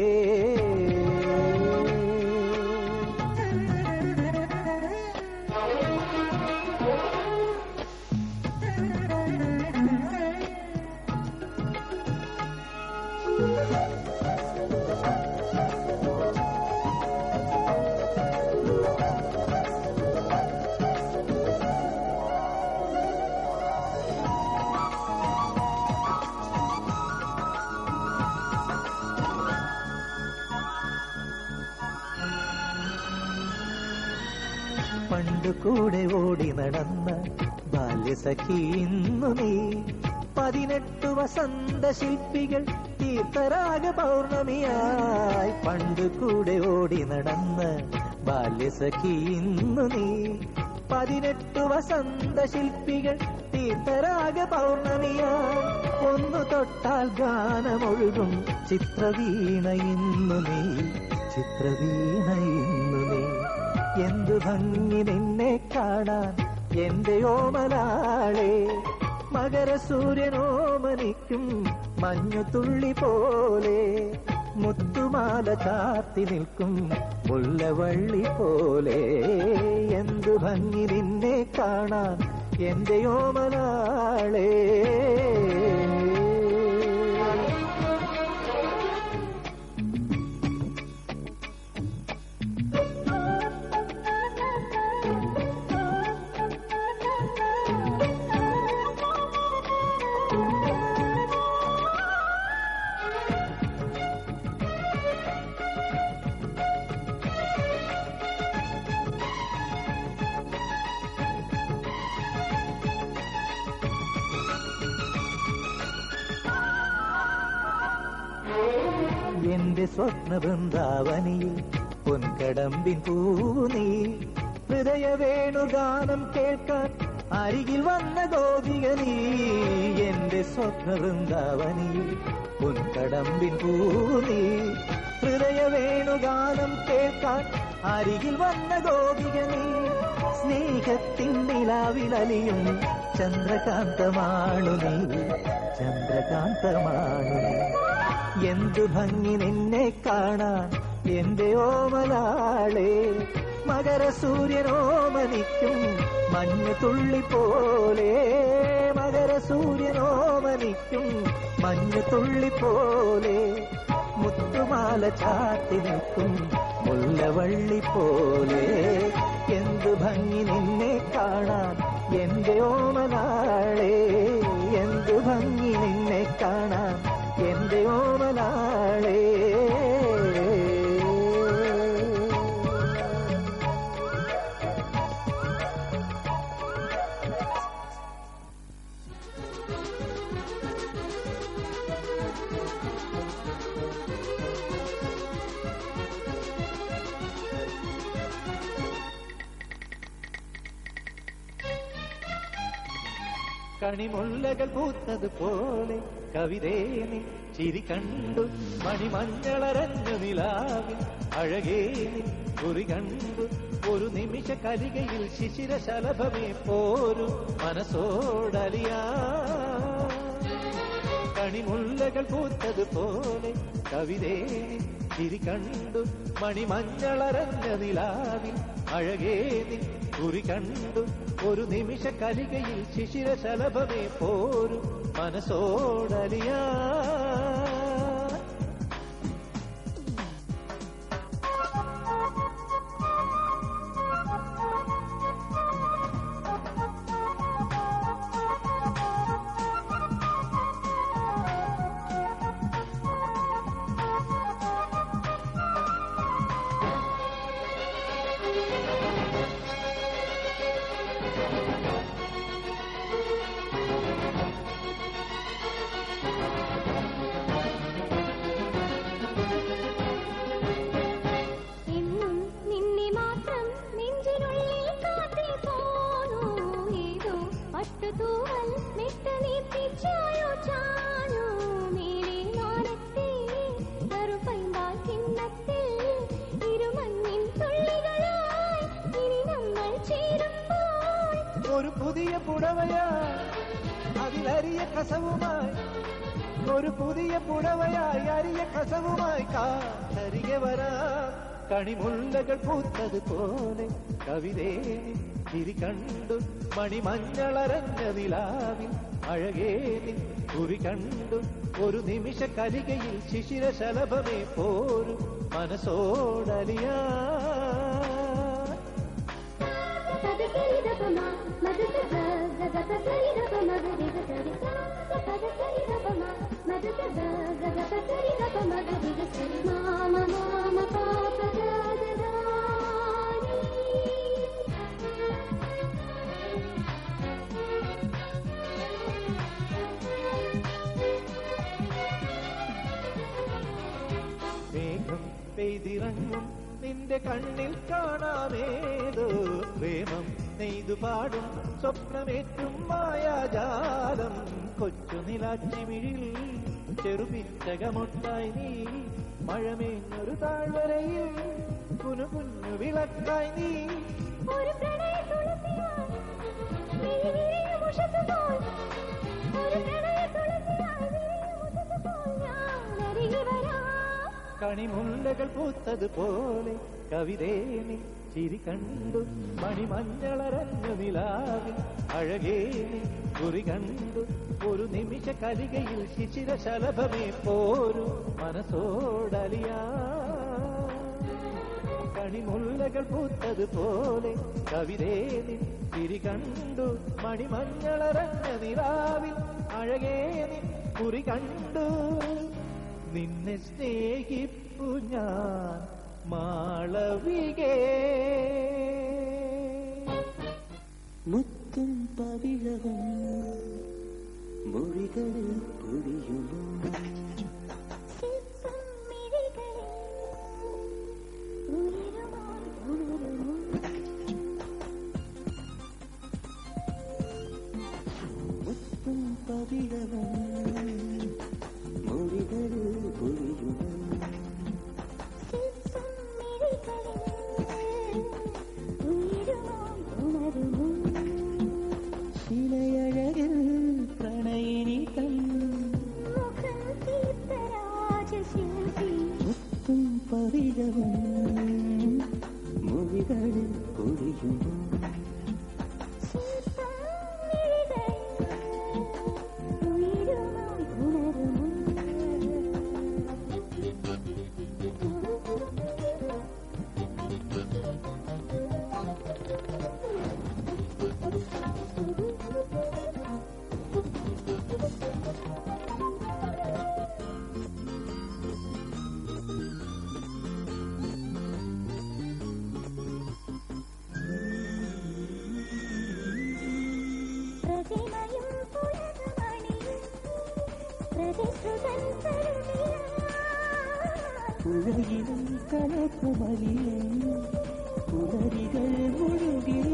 പണ്ടു കൂടെ ഓടി നടന്ന ബാല്യസഖി ഇന്നു നീ പതിനെട്ടു വസന്ത ശില്പികൾ തീർത്ഥരാഗ പൗർണമിയായി പണ്ടു കൂടെ ഓടി നടന്ന ബാല്യസഖി ഇന്നു നീ പതിനെട്ടു വസന്ത ശില്പികൾ തീർത്ഥരാഗ പൗർണമിയായി ഒന്നു തൊട്ടാൽ ഗാനമൊഴുകും ചിത്രവീണ ഇന്നു നീ ചിത്രവീണ ഇന്നു നീ എന്തു ഭംഗി നിന്നെ കാണാൻ എന്റെ ഓമലാളെ മകരസൂര്യനോമനിക്കും മഞ്ഞു തുള്ളി പോലെ മുത്തുമാല ചാർത്തി നിൽക്കും മുല്ലവള്ളി പോലെ എന്തു ഭംഗി നിന്നെ കാണാൻ എന്റെ ഓമലാളേ എന്റെ സ്വപ്ന വൃന്ദാവനിയിൽ പൊൻകടമ്പിൻ പൂനീ ഹൃദയ വേണുഗാനം കേൾക്കാൻ അരികിൽ വന്ന ഗോപിക നീ എന്റെ സ്വപ്ന വൃന്ദാവനിയിൽ പൊൻകടമ്പിൻ പൂനീ ഹൃദയ വേണുഗാനം കേൾക്കാൻ അരികിൽ വന്ന ഗോപിക നീ സ്നേഹത്തിൻ നിലാവിലലിയും ചന്ദ്രകാന്തമാണു നീ ചന്ദ്രകാന്തമാണു നീ എന്തു ഭംഗി നിന്നെ കാണാൻ എന്റെ ഓമലാളെ മകരസൂര്യനോമനിക്കും മഞ്ഞു തുള്ളി പോലെ മകരസൂര്യനോമനിക്കും മഞ്ഞു തുള്ളി പോലെ മുത്തുമാല ചാത്തി നിൽക്കും മുല്ലവള്ളി പോലെ എന്തു ഭംഗി നിന്നെ കാണാൻ എന്റെ ഓമലാളെ എന്തു ഭംഗി നിന്നെ കാണാൻ എന്റെ ഓമലാളേ കണിമുല്ലകൾ പൂത്തതുപോലെ കവിതേനി ചിരി കണ്ടു മണിമഞ്ഞളരഞ്ഞു നിലാവിൽ അഴകേനി കുറി കണ്ടു ഒരു നിമിഷ കലികയിൽ ശിശിര ശലഭമേ പോരു മനസ്സോടലിയാ കണിമുല്ലകൾ പൂത്തതുപോലെ കവിതേനി ചിരി കണ്ടു മണിമഞ്ഞളരഞ്ഞ നിലാവിൽ അഴകേനി കുറി കണ്ടു ഒരു നിമിഷ കലികയിൽ ശിശിര ശലഭമേ പോരു മനസ്സോടലിയാ പുടവയാ അതിലരിയ കസവുമായി ഒരു പുതിയ പുടവയായി അരിയ കസവുമായി കാരികെ വരാ കണിമുല്ലകൾ പൂത്തതുപോലെ കവിതേ ചിരി കണ്ടു മണിമഞ്ഞളരഞ്ഞ നിലാവിൽ അഴകേ നിൻ കുറി കണ്ടു ഒരു നിമിഷ കലികയിൽ ശിശിര ശലഭമേ പോരു മനസ്സോടലിയാ മേഘം പെയ്തിറങ്ങും നിന്റെ കണ്ണിൽ കാണാമേതോ പ്രേമം നെയ്തു പാടും സ്വപ്നമേറ്റും മായാജാലം കൊച്ചു നിലാച്ചിമിഴിൽ ചെറുപിച്ചകമൊട്ടായി നീ മഴമേഞ്ഞൊരു താഴ്വരയിൽ കുനു കുഞ്ഞു വിളക്കായി നീ ഒരു പ്രണയ തുളസിയായി നീ വിരിയുമുഷത്തുപോൽ ഒരു പ്രണയ തുളസിയായി വിരിയുമുഷത്തുപോൽ ഞാൻ അരികെ വരാം കണിമുല്ലകൾ പൂത്തതുപോലെ കവിതേനി ചിരി കണ്ടു മണിമഞ്ഞളരഞ്ഞു നിലാവിൽ അഴകേനി കുറി കണ്ടു ഒരു നിമിഷ കലികയിൽ ശിശിര ശലഭമേ പോരു മനസ്സോടലിയാ കണിമുല്ലകൾ പൂത്തതുപോലെ കവിതേനി ചിരി കണ്ടു മണിമഞ്ഞളരഞ്ഞ നിലാവിൽ അഴകേനി കുറി കണ്ടു നിന്നെ സ്നേഹിപ്പു ഞാൻ മാളവികേ മുത്തും പവിഴവും മൊഴികളിൽ പൊഴിയുമോ ശില്പം മിഴികളിൽ ഉയരുമോ ഉണരുമോ മുത്തും പവിഴവും മൊഴികളിൽ പൊഴിയുമോ ശില്പം മിഴികളിൽ ഉയരുമോ ഉണരുമോ ശിലയഴകിൽ പ്രണയിനി തൻ മുഖം തീർത്ത രാജശില്പി മുത്തും പവിഴവും മൊഴികളിൽ പൊഴിയുമോ ശില്പം മിഴികളിൽ ഉയരുമോ ഉണരുമോ പ്രതിമയും പുലകമണിയും പ്രതിശ്രുതൻ പുഴയിലും കലക്കുമലിയും പുലരികൾ മുഴുകിയ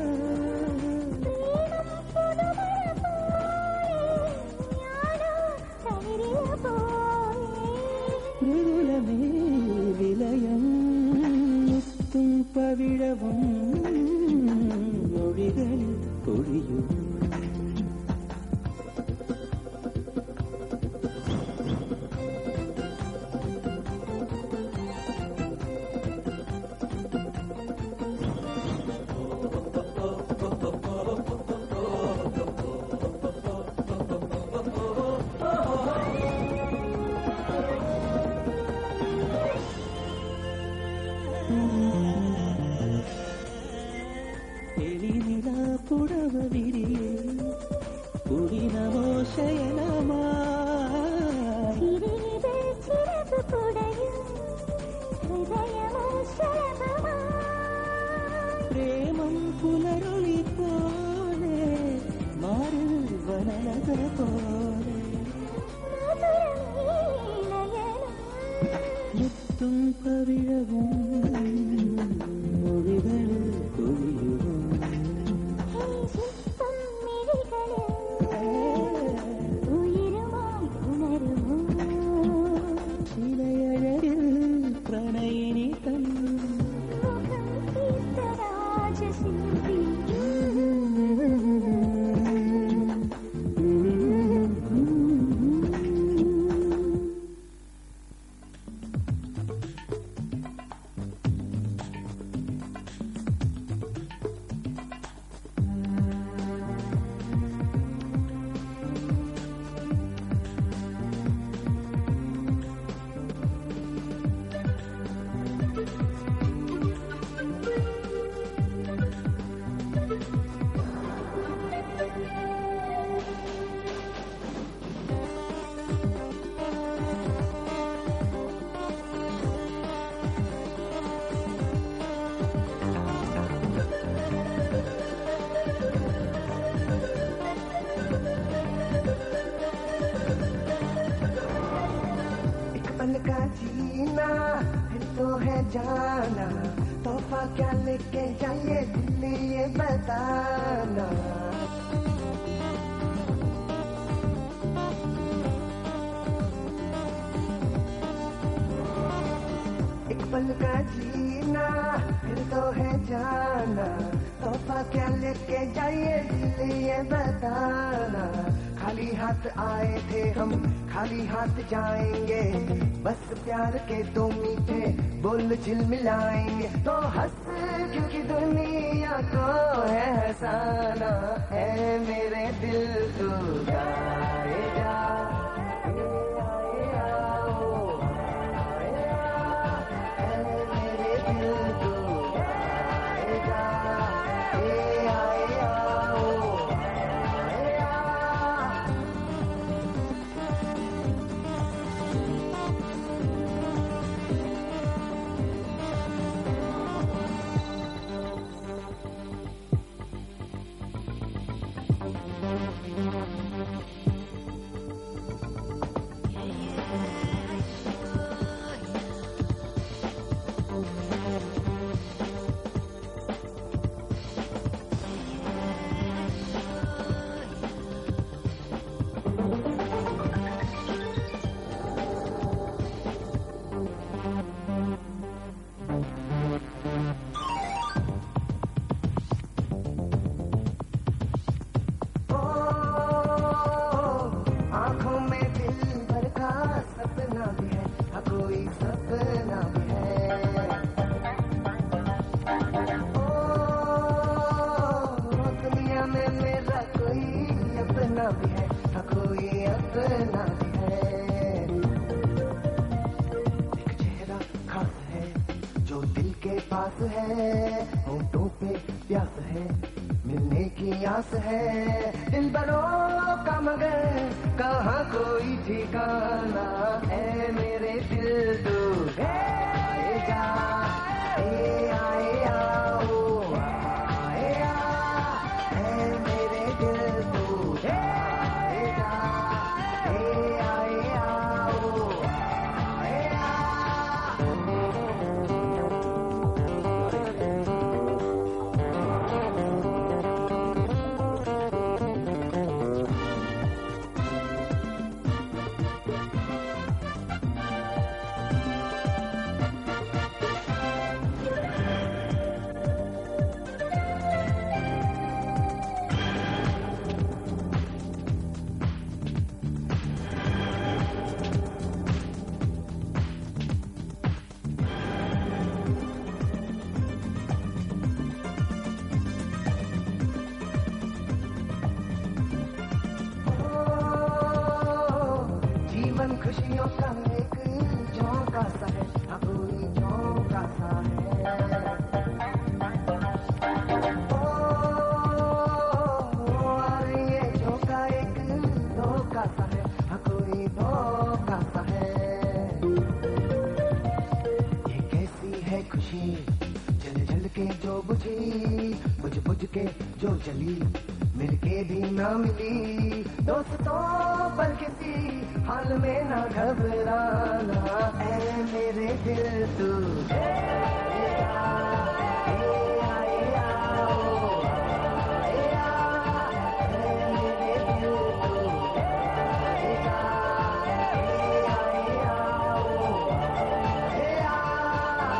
മൃദുലമേ വിലയം മുത്തും പവിഴവും മൊഴികളിൽ പൊഴിയും എളിനില പുടവ വിരിയേ പുളിനമോ ശയനമായി പ്രേമം പുലരൊളി പോലെ മാറിൽ വനലത പോലെ മുത്തും പവിഴവും മൊഴികളിൽ കൊഴിയുവും ശിലയഴകിൽ പ്രണയിനി തൻ രാജശില്പി तो है जाना तोहफा क्या लेके जाइए दिल्ली ये बताना एक पल का जीना फिर तो है जाना तोहफा क्या लेके जाइए दिल्ली ये बताना खाली हाथ आए थे हम खाली हाथ जाएंगे बस प्यार के दो मीठे बोल झिलमिलाएंगे तो हंस क्योंकि दुनिया को है हंसाना है मेरे दिल तू गाए जा ए आए आओ, आए आ, है मेरे दिल तू गाए जा ए आए आओ, आए आ, आंखों में दिल भर का सपना भी है हाँ कोई सपना भी है ओ, दुनिया में मेरा कोई अपना भी है हाँ कोई अपना भी है एक चेहरा खास है जो दिल के पास है होठों पे प्यास है मिलने की आस है दिल बरो का मगर कहाँ कोई ठिकाना है मेरे दिल तू आए जा ए आए आओ आए आ है मेरे दिल तू आए जा ए आए आओ आए आ जीवन खुशियों का एक झोंका सा है हाँ कोई झोंका सा है ओ, और ये झोंका एक धोखा सा है हाँ कोई धोखा सा है ये कैसी है खुशी जल जल के जो बुझी बुझ बुझ के जो जली मिलके भी ना मिली दोस्तों पर किसी हाल में ना घबराना ऐ मेरे दिल तू ए आए आओ, ए आ, ऐ मेरे दिल तू ए आ, ए आए आओ, ए आ।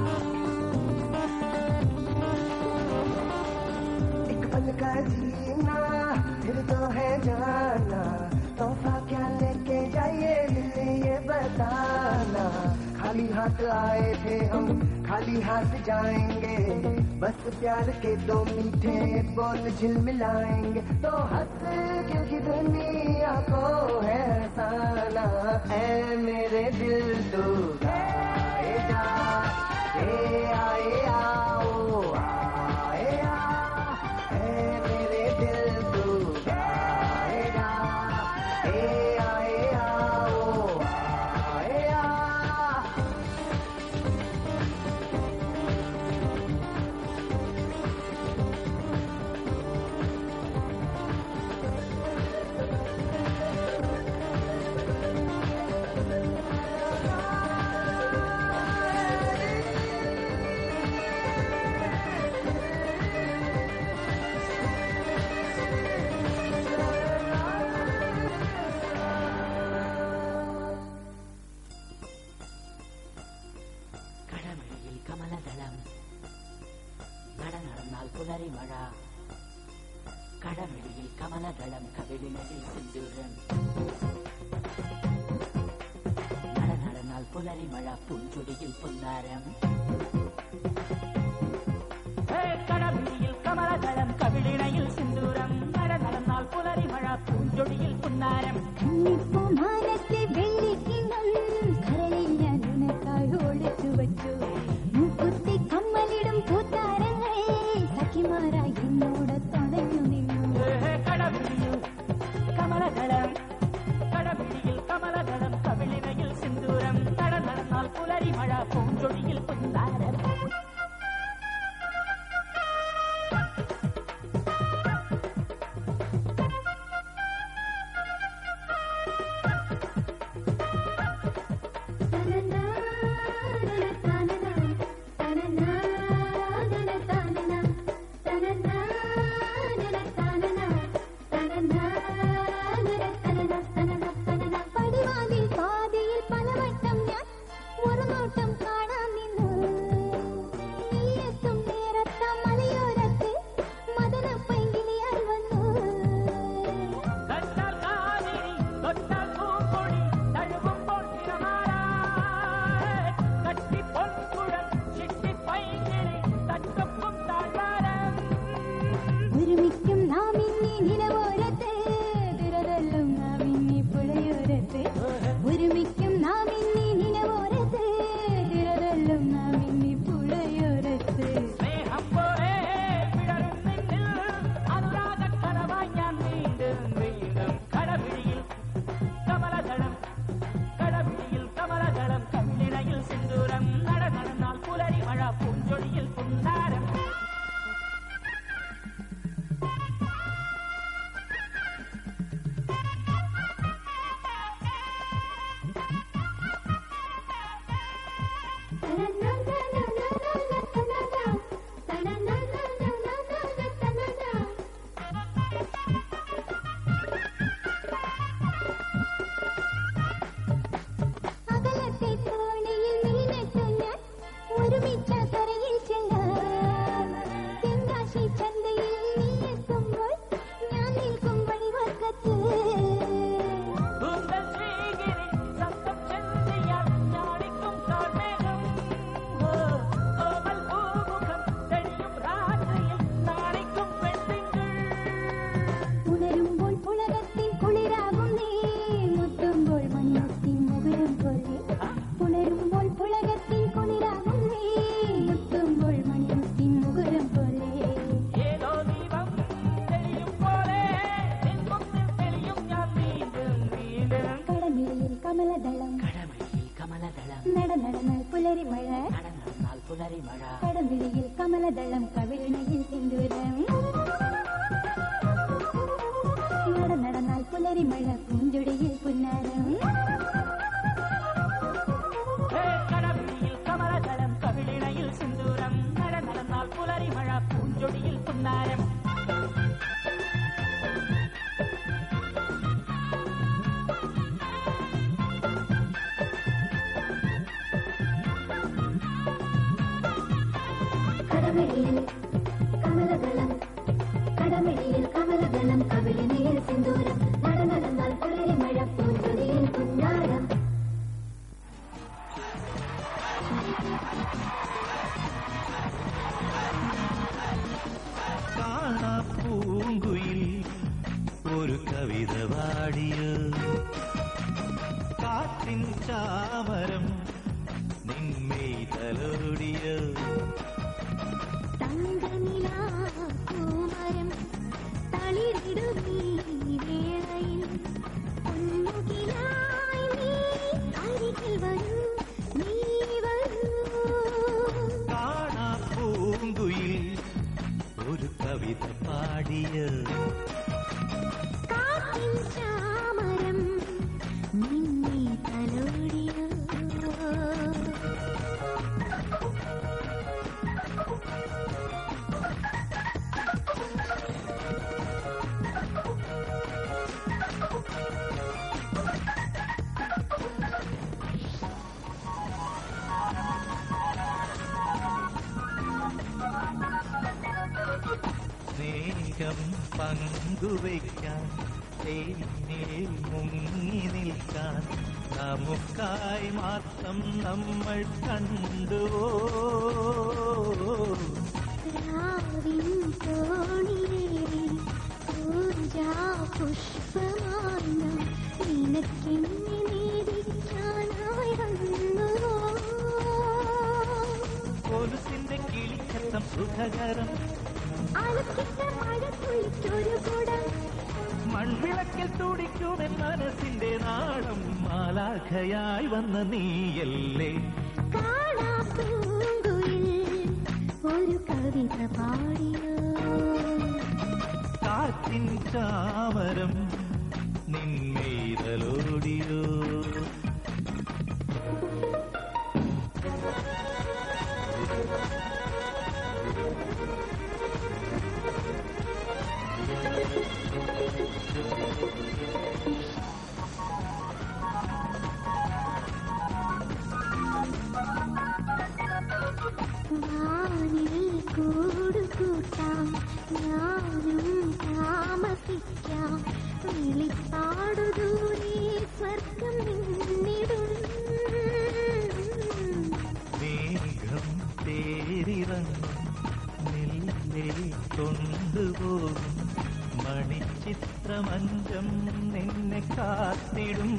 एक पल का जीना फिर तो है जाना तोहफा क्या लेके जाइए दिल्ली ये बताना खाली हाथ आए थे हम खाली हाथ जाएंगे बस प्यार के दो मीठे बोल झिलमिलाएंगे तो हंस क्योंकि दुनिया को है हंसाना है मेरे दिल तू गाए जा ए आए आओ आए आ है मेरे दिल तू गाए जा ए आए आओ आए आ പുലരി മഴ കടമിടിയിൽ കമലദളം കവിളിനയിൽ സിന്ദൂരം നട നടന്നാൽ പുലരി മഴ പുഞ്ചുടിയിൽ പുന്നാരം കടമിടിയിൽ കമലദളം കവിളിണയിൽ സിന്ദൂരം നട നടന്നാൽ പുലരി മഴ പൂഞ്ചൊടിയിൽ പുന്നാരം കണ്ണിപ്പൂമാനത്തെ വെള്ളിക്കിണ്ണം കരളിൽ ഞാൻ നിനക്കായി ഒളിച്ചു വച്ചു മൂക്കുത്തി കമ്മലിടും പൂത്താരങ്ങൾ സഖിമാരായി എന്നോട് തുണഞ്ഞു നിന്നു കടമിടിയിൽ കമലദളം കടമിടിയിൽ കമലദളം കവിളിണയിൽ സിന്ദൂരം നട നടന്നാൽ പുലരി മഴ പൂഞ്ചൊടിയിൽ പുന്നാരം പടിവാതിൽ പാതയിൽ പലവട്ടം ഞാൻ ഒരു നോട്ടം കാണാൻ നിന്നു നീയെത്തും നേരത്ത മലയോരത്ത് മദന പൈങ്കിളിയായി വന്നു കണ്ടാൽ കാവേരി തൊട്ടാൽ പൂപ്പൊടി തഴുകുമ്പോൾ തിരമാല കട്ടി പൊൻകുഴൽ ചിട്ടി പൈങ്കിളി തട്ടൊപ്പം താഴ്വാരം ഒരുമിക്കും നാം ഇനി നിലവോരത്ത് തിരതല്ലും നാം ഇനി പുഴയോരത്ത് ഒരുമിക്കും നാം ഇനി നിലവോരത്ത് തിരതല്ലും നാം ഇനി പുഴയോരത്ത് സ്നേഹം പോലെ വിടരും നിന്നിൽ അനുരാഗക്കരമായി ഞാൻ വീണ്ടും വീണ്ടും കടപിടിയിൽ കമലദളം കടപിടിയിൽ കമലദളം കണ്ണിണയിൽ സിന്ദൂരം നട നടന്നാൽ പുലരി മഴ പൂഞ്ചൊടിയിൽ പുന്നാരം അകലത്തെ തോണിയിൽ മീനിട്ടു ഞാൻ ഒരുമിച്ച കരയിൽ ചെല്ലാം തെങ്കാശി ചന്തയിൽ നീ എത്തുമ്പോൾ ഞാൻ നിൽക്കും വഴിവക്കത്ത് കൂന്തൽ ശ്രീഗിരി സപ്തം ചെന്തിയാൽ ഞാണിക്കും കാർമേഘം കോമൽ പൂമുഖം തെളിയും രാത്രിയിൽ നാണിക്കും പെൺതിങ്കൾ ഉണരുമ്പോൾ പുളകത്തിൻ കുളിരാകും നീ മുട്ടുമ്പോൾ മഞ്ഞത്തിൻ മുകുരം പോലെ ഉണരുമ്പോൾ പുളകത്തിൻ കുളിരാകും നീ മുട്ടുമ്പോൾ മഞ്ഞത്തിൻ മുകുരം പോലെ ഏതോ ദീപം തെളിയും പോലെ നിൻമുന്നിൽ തെളിയും ഞാൻ വീണ്ടും വീണ്ടും കടമിഴിയിൽ കമലദളം കടമഴിയിൽ കമലദളം നട നടന്നാൽ പുലരി മഴ നട നടന്നാൽ പുലരി മഴ കടമിഴിയിൽ കമലദളം കവിളിണയിൽ സിന്ദൂരം നട നടന്നാൽ പുലരി മഴ പൂഞ്ചുടിയിൽ പുന്നാരം ഹേ കടമഴിയിൽ കമലദളം കവിളിണയിൽ സിന്ദൂരം നട നടന്നാൽ പുലരി മഴ പൂഞ്ചൊടിയിൽ പുന്നാരം കടമിഴിയിൽ കമലദളം കടമിഴിയിൽ കമലദളം കവിളിണയിൽ സിന്ദൂരം നട നടന്നാൽ പുലരി മഴ പൂഞ്ചുടിയിൽ പുന്നാരം കാണാ പൂങ്കുയിൽ ഒരു കവിത പാടിയ കാറ്റിൻ ചാമരം നിന്മേ തലോടിയ തങ്കനിലാകൂമരം തളിരിടുമീ വേളയിൽ പൊന്നുകിലായി നീ അരികിൽ വരൂ നീ വരൂ കാണാ പൂങ്കുയിൽ ഒരു കവിത പാടിയ കാറ്റിൻ ചാമരം നിന്നെ തലോടിയോ പങ്കുവയ്ക്കാൻ തേനിൽ മുങ്ങി നിൽക്കാൻ നമുക്കായി മാത്രം നമ്മൾ കണ്ടുവോ രാവിൻ തോണിയേറി പൂജാ പുഷ്പമായി നാം നിനക്കെന്നെ നേടിക്കാനായി വന്നുവോ കൊലുസിന്റെ കിളിക്കത്തം സുഖകരം അലക്കിട്ട മഴത്തുള്ളിക്കൊരു കുടം മൺവിളക്കിൽ തുടിക്കുമെൻ മനസ്സിന്റെ നാളം മാലാഖയായി വന്ന നീയല്ലേ കാണാപ്പൂങ്കുയിൽ ഒരു കവിത പാടിയോ കാറ്റിൻ ചാമരം നിന്മേതലോടിയോ വാനിൽ കൂടുകൂട്ടാം ഞാനും താമസിക്കാം വിളിപ്പാടു ദൂരെ സ്വർഗം നിന്നിടും മേഘം തേരിറങ്ങും മെല്ലെ കൊണ്ടുപോകും മണിച്ചിത്രമഞ്ചം നിന്നെ കാത്തിടും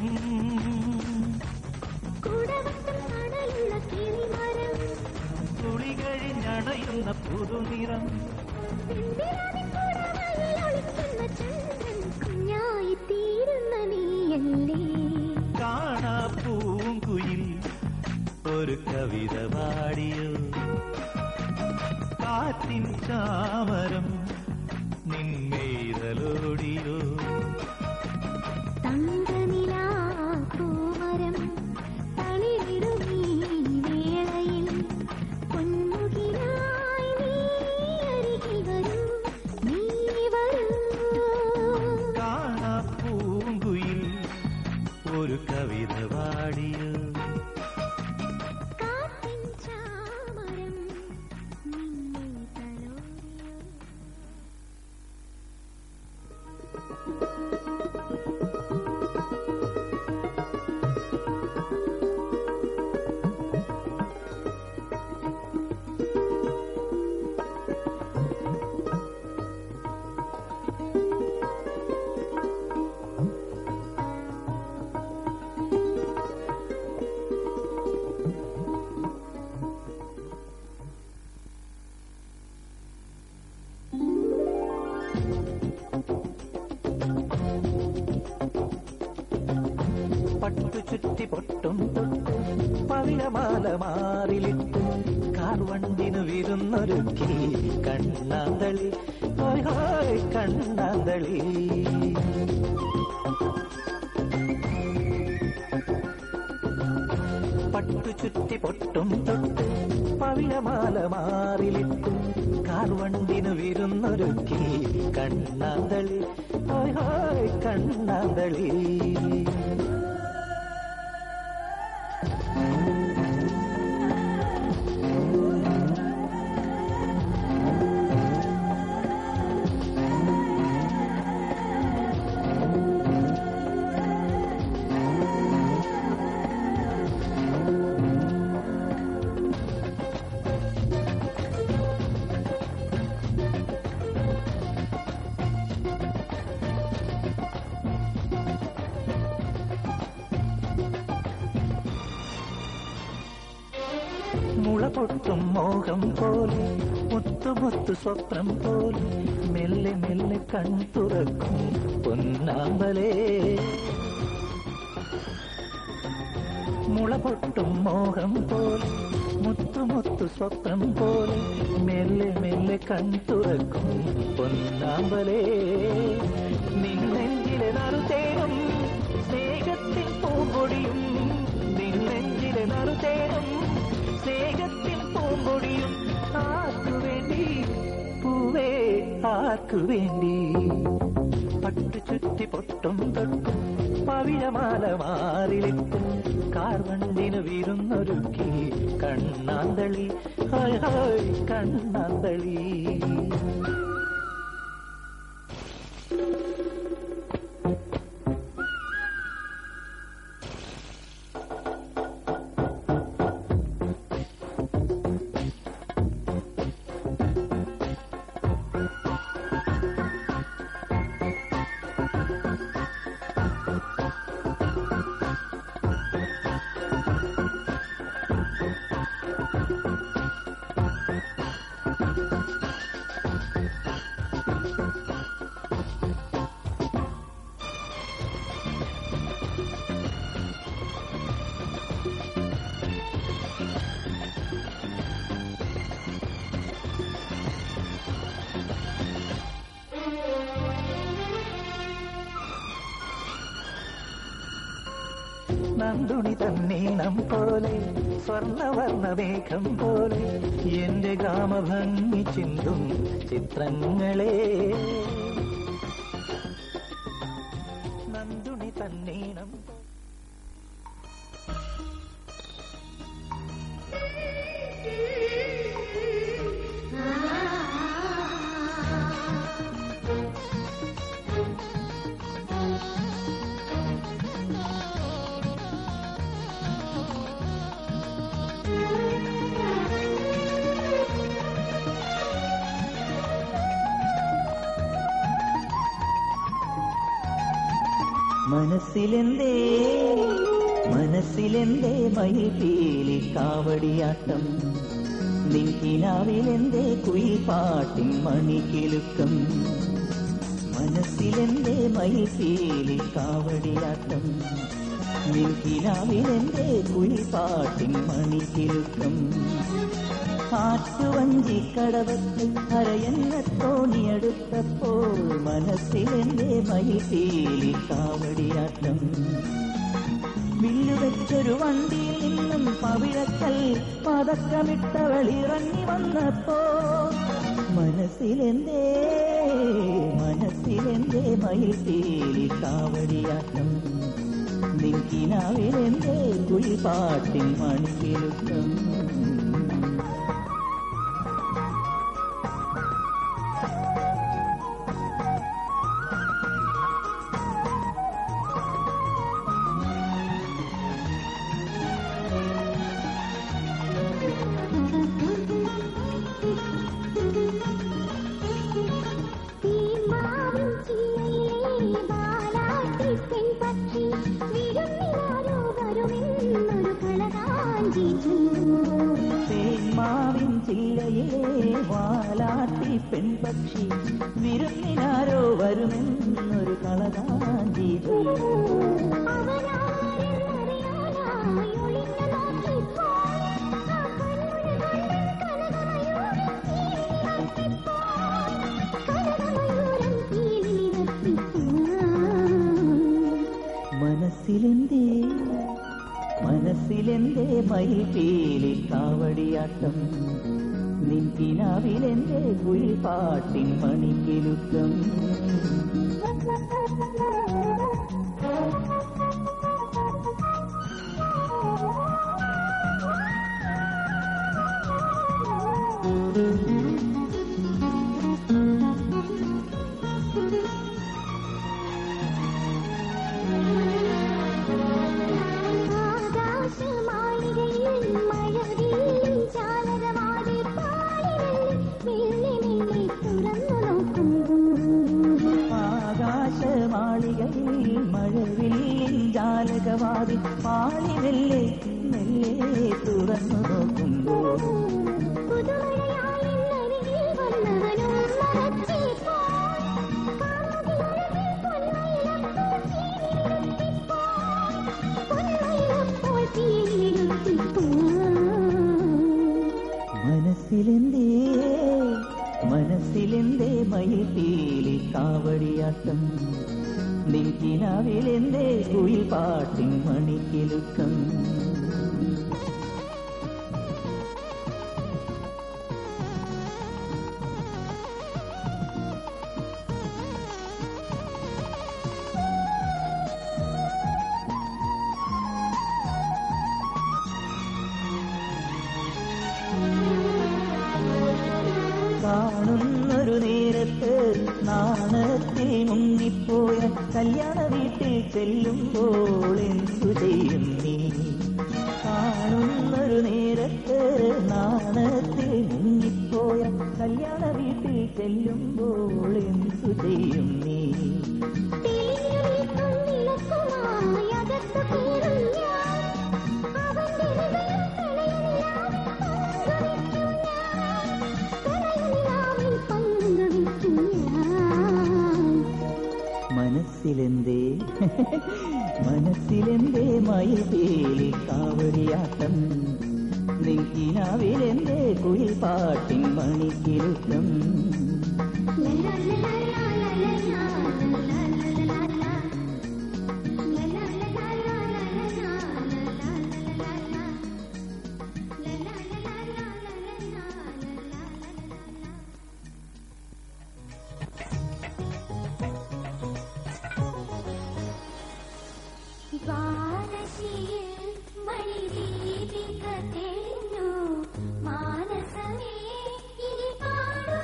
കുടവട്ടം തണലുള്ള കിളിമരം കുളികഴിഞ്ഞണയുന്ന പുതുനിറം എന്തിനാണി കുടവയിൽ ഒളിക്കുന്ന ചന്ദ്രൻ കുഞ്ഞായി തീരുന്ന നീയല്ലേ കാണാ പൂങ്കുയിൽ ഒരു കവിത പാടിയോ കാറ്റിൻ ചാമരം നിന്മേതലോടിയോ തങ്കനിലാ പൂമരം തളിരിടും ഈ വേളയിൽ പൊന്മുകിലായി നീ അരികിൽ വരൂ നീ വരൂ കാണാ പൂങ്കുയിൽ ഒരു കവിത പാടിയോ കാറ്റിൻ ചാമരം നിന്നെ തലോടിയോ പട്ടു ചുറ്റി പൊട്ടും തൊട്ട് പവിഴമാല മാറിലിട്ട് കാർവണ്ടിനു വിരുന്നൊരുക്കി കണ്ണാന്തളി ഹോയ് ഹോയ് കണ്ണാന്തളി പട്ടു ചുറ്റി പൊട്ടും തൊട്ട് പവിഴമാല മാറിലിട്ട് കാർവണ്ടിനു വിരുന്നൊരുക്കി കണ്ണാന്തളി ഹോയ് ഹോയ് കണ്ണാന്തളി മുള പൊട്ടും മോഹം പോലെ മുത്തുമുത്തു സ്വപ്നം പോലെ മെല്ലെ മെല്ലെ കൺ തുറക്കും പൊന്നാമ്പലേ മുള പൊട്ടും മോഹം പോലെ മുത്തുമുത്തു സ്വപ്നം പോലെ മെല്ലെ മെല്ലെ കൺ തുറക്കും പൊന്നാമ്പലേ നിന്നെഞ്ചിലെ നറുതേനും സ്നേഹത്തിൻ പൂമ്പൊടിയും നിന്നെഞ്ചിലെ നറുതേനും സ്നേഹത്തിൻ പൂമ്പൊടിയും ആർക്കു വേണ്ടി പൂവേ ആർക്കു വേണ്ടി പട്ടു ചുറ്റി പൊട്ടും തൊട്ടും പവിഴമാല മാറിലിട്ട് കാർവണ്ടിന് വിരുന്നൊരുക്കി കണ്ണാന്തളി ഹായ് ഹായ് കണ്ണാന്തളി നന്ദുണി തന്നീണം പോലെ സ്വർണവർണ്ണ മേഘം പോലെ എന്റെ ഗ്രാമഭംഗി ചിന്തും ചിത്രങ്ങളെ നന്ദുണി തന്നീണം മനസ്സിലെന്തേ മനസ്സിലെന്തേ മയിൽപീലി കാവടിയാട്ടം നിൻകിനാവിലെന്തേ കുയിൽപ്പാട്ടിൻ മണിക്കിലുക്കം മനസ്സിലെന്തേ മയിൽപീലി കാവടിയാട്ടം നിൻകിനാവിലെന്തേ കുയിൽപ്പാട്ടിൻ മണിക്കിലുക്കം കാറ്റുവഞ്ചി കടവത്ത് കരയെന്ന തോണിയെടുത്തപ്പോൾ മനസ്സിലെന്റെ മയിൽപീലി കാവടിയാട്ടം വില്ലുവെച്ചൊരു വണ്ടിയിൽ നിന്നും പവിഴക്കൽ പതക്കമിട്ടവൾ ഇറങ്ങി വന്നപ്പോ മനസ്സിലെന്തേ മനസ്സിലെന്തേ മയിൽപീലി കാവടിയാട്ടം നിൻകിനാവിലെന്തേ കുഴിപാട്ടിൻ മണിക്കിലുക്കം തീമാവിൻ ചില്ലയിലെ വാലാട്ടി പെൺപക്ഷി വിരുന്നിനാരോ വരുമെന്നൊരു കളകാഞ്ചി തേന്മാവിൻ ചില്ലയിലെ വാലാട്ടി പെൺപക്ഷി വിരുന്നിനാരോ വരുമെന്നൊരു കളകാഞ്ചി അവനാരെന്നറിയാനായി ഒളിഞ്ഞു നോക്കിപ്പോൾ ആ കൺമുനകളിൽ കനകമയൂരം പീലിതത്തിപ്പോൾ മനസ്സിലെന്തേ മനസ്സിലെന്തേ മയിൽപീലി കാവടിയാട്ടം നിൻകിനാവിലെന്തേ കുഴിപാട്ടിൻ മണിക്കിലുക്കം ആകാശമാളികയിൽ മഴവില്ലിൻ ചാലകമാടി പാളികളിൽ മെല്ലെ മെല്ലെ തുറന്നു നോക്കുമ്പോൾ ആകാശമാളികയിൽ മഴവില്ലിൻ ജാലകവാതി പാളിവെല്ലേ മെല്ലെ തുറന്നു നോക്കുമ്പോൾ പുതുമഴയായി എന്നരികിൽ വന്നവനും മറച്ചിപ്പോൾ കാമുകിയുണർവിൽ പൊന്മയിലപ്പോൾ പൊന്മയിലപ്പോൾ തീയിലെത്തിപ്പോൾ മനസ്സിലെന്തേ മനസ്സിലെന്തേ മയിൽപീലി കാവടിയാട്ടം നിൻകിനാവിലെന്തേ കുയിൽ പാട്ടിൻ മണിക്കിലുക്കം കാണുന്നൊരു നേരത്ത് നാണത്തിൽ മുങ്ങി മുങ്ങിപ്പോയ കല്യാണ വീട്ടിൽ ചെല്ലുമ്പോൾ എന്തു ചെയ്യും നീ കാണുന്നൊരു നേരത്ത് നാണത്തിൽ മുങ്ങിപ്പോയ കല്യാണ വീട്ടിൽ ചെല്ലുമ്പോൾ എന്തു ചെയ്യും നീ മനസ്സിലെന്തേ മനസ്സിലെന്തേ മയിൽവേലി കാവടിയാട്ടം നെയ്ക്കിനാവിലെന്തേ കുയിൽ പാട്ടിൻ മണിക്കിലുക്കം മാനസമേ ഇനി പാടൂ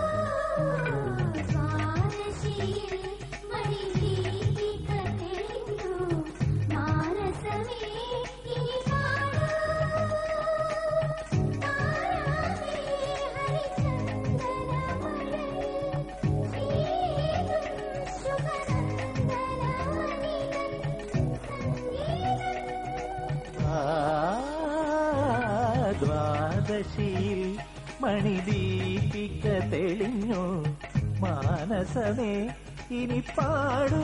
സ്വാരശിയിൽ മണിദീപിക തെളിഞ്ഞു മാനസമേ ഇനി പാടൂ താരാമേ ഹരിചന്ദനമഴയിൽ ശ്രീതും ശുഭനന്ദനമണിതൻ സംഗീതം ആ, ദ്വാദശിയിൽ മണിദീപിക തെളിഞ്ഞു മാനസമേ ഇനി പാടൂ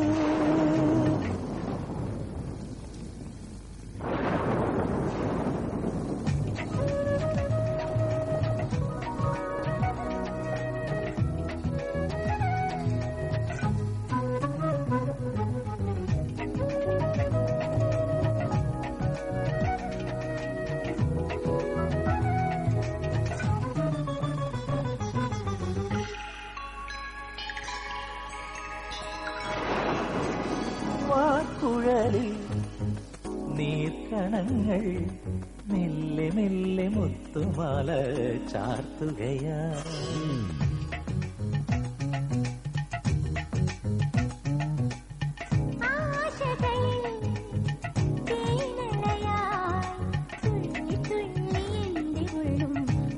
വാക്കുഴലിൽ നീർക്കണങ്ങൾ മെല്ലെ മെല്ലെ മുത്തുമാല ചാർത്തുകയാ ആശകളിൽ തേനലയായി തുള്ളി തുള്ളി എന്റെ ഉള്ളും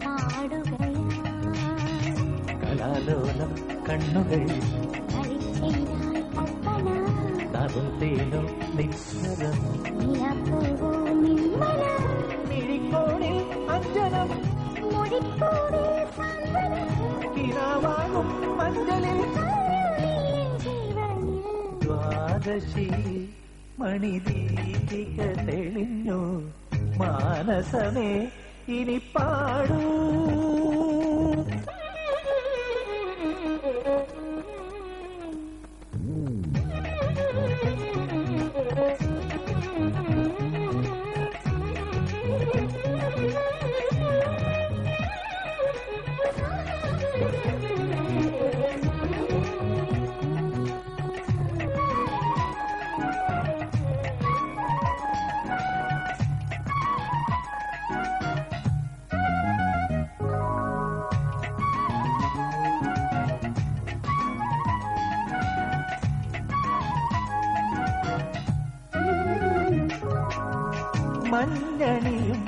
പാടുകയായി കലാലോലം കണ്ണുകൾ കളിച്ചെയ്താൽ കൽപ്പന തറും തേനോ നിസ്വരം നിലപ്പൂവോ നിമ്മല മിഴിക്കോണിൽ അഞ്ജനം മൊഴിപ്പൂവേ സാന്ത്വനം കിനാവാകും മഞ്ചലിൽ കണ്ണുനീരിൻ ജീവനിൽ ദ്വാദശി മണിദീപിക തെളിഞ്ഞു മാനസമേ ഇനി പാടൂ മഞ്ഞണിയും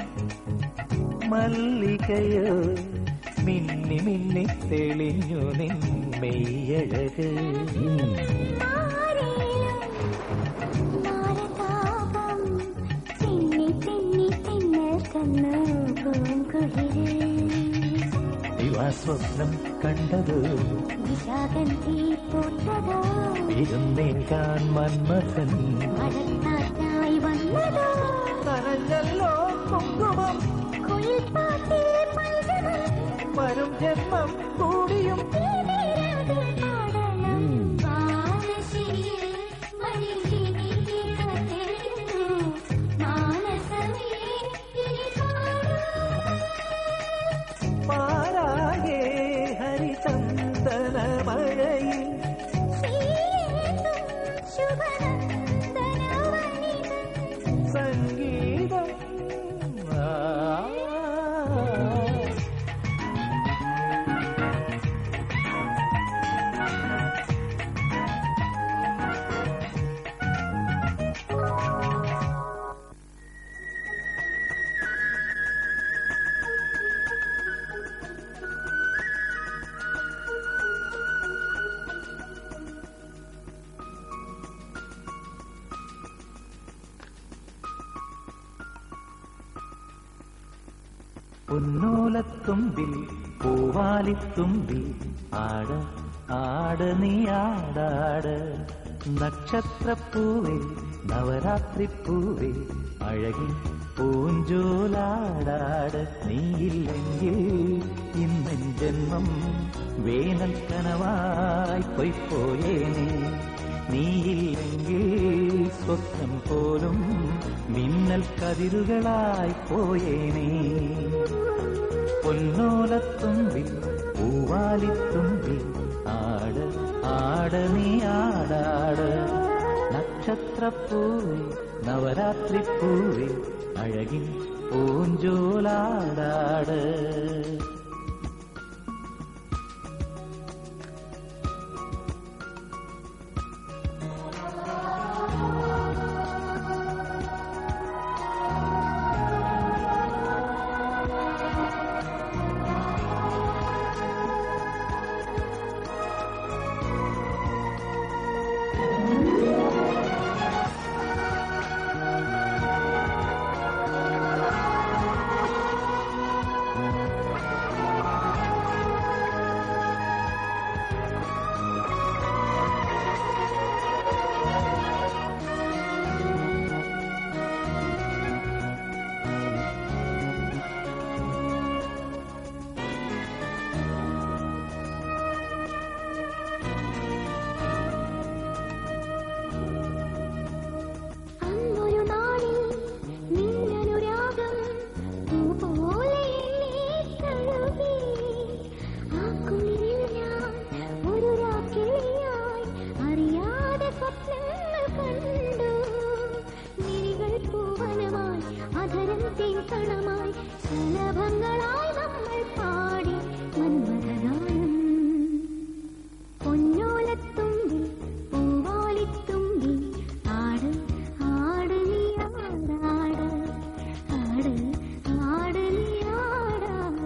മല്ലികയോ മിന്നി മിന്നി തെളിഞ്ഞു നിൻ മെയ്യഴക് മാരതാപം തിന്നി തിന്നി തിന്നൽ കണ്ണു പൂങ്കുളിര് ദിവാസ്വപ്നം കണ്ടത് നിശാഗന്ധി പൂത്തതോ ഇരുന്നേക്കാൻ മന്മഥൻ മഴക്കാറ്റായി വന്നതോ നനഞ്ഞല്ലോ കുങ്കുമം കുയിൽപ്പാട്ടിൽ പഞ്ചമം വരും ജന്മം കൂടിയും തീരാതെ പാടണം വാനശിയിൽ മണിദീപിക തെളിഞ്ഞു മാനസമേ ഇനി പാടൂ പാരാകെ ഹരിചന്ദന മഴയിൽ ശ്രീയേതും ശുഭനന്ദനവനിതൻ സംഗീതം ആ. പൊന്നോലത്തുമ്പിൽ പൂവാലിത്തുമ്പിൽ ആട് ആട് നീ ആടാട് നക്ഷത്രപ്പൂവേ നവരാത്രിപ്പൂവേ അഴകി പൂഞ്ചോലാടാട് നീയില്ലെങ്കിൽ ഇന്നൻ ജന്മം വേനൽ കനവായി പൊയ്പോയേനെ നീയില്ലെങ്കിൽ സ്വപ്നം പോലും മിന്നൽ കതിരുകളായി പോയേനേ പൊന്നോലത്തുമ്പിൽ പൂവാലിത്തുമ്പിൽ ആട് ആട് നീ ആടാട് നക്ഷത്രപ്പൂവേ നവരാത്രിപ്പൂവേ അഴകിൻ പൂഞ്ചോലാടാട് അന്നൊരു നാളിൽ നിന്നനുരാഗം പൂപോലെ എന്നെ തഴുകി. ആ കുളിരിൽ ഞാൻ ഒരു രാക്കിളിയായി അറിയാതെ സ്വപ്നങ്ങൾ കണ്ടു. മിഴികൾ പൂവനമായി അധരം തേൻകണമായി ശലഭങ്ങളായി നമ്മൾ പാടി മന്മഥഗാനം പൊന്നോലത്തുമ്പിൽ പൂവാലിത്തുമ്പിൽ ആട് ആട് നീ ആടാട് ആട് ആട് നീ ആടാട്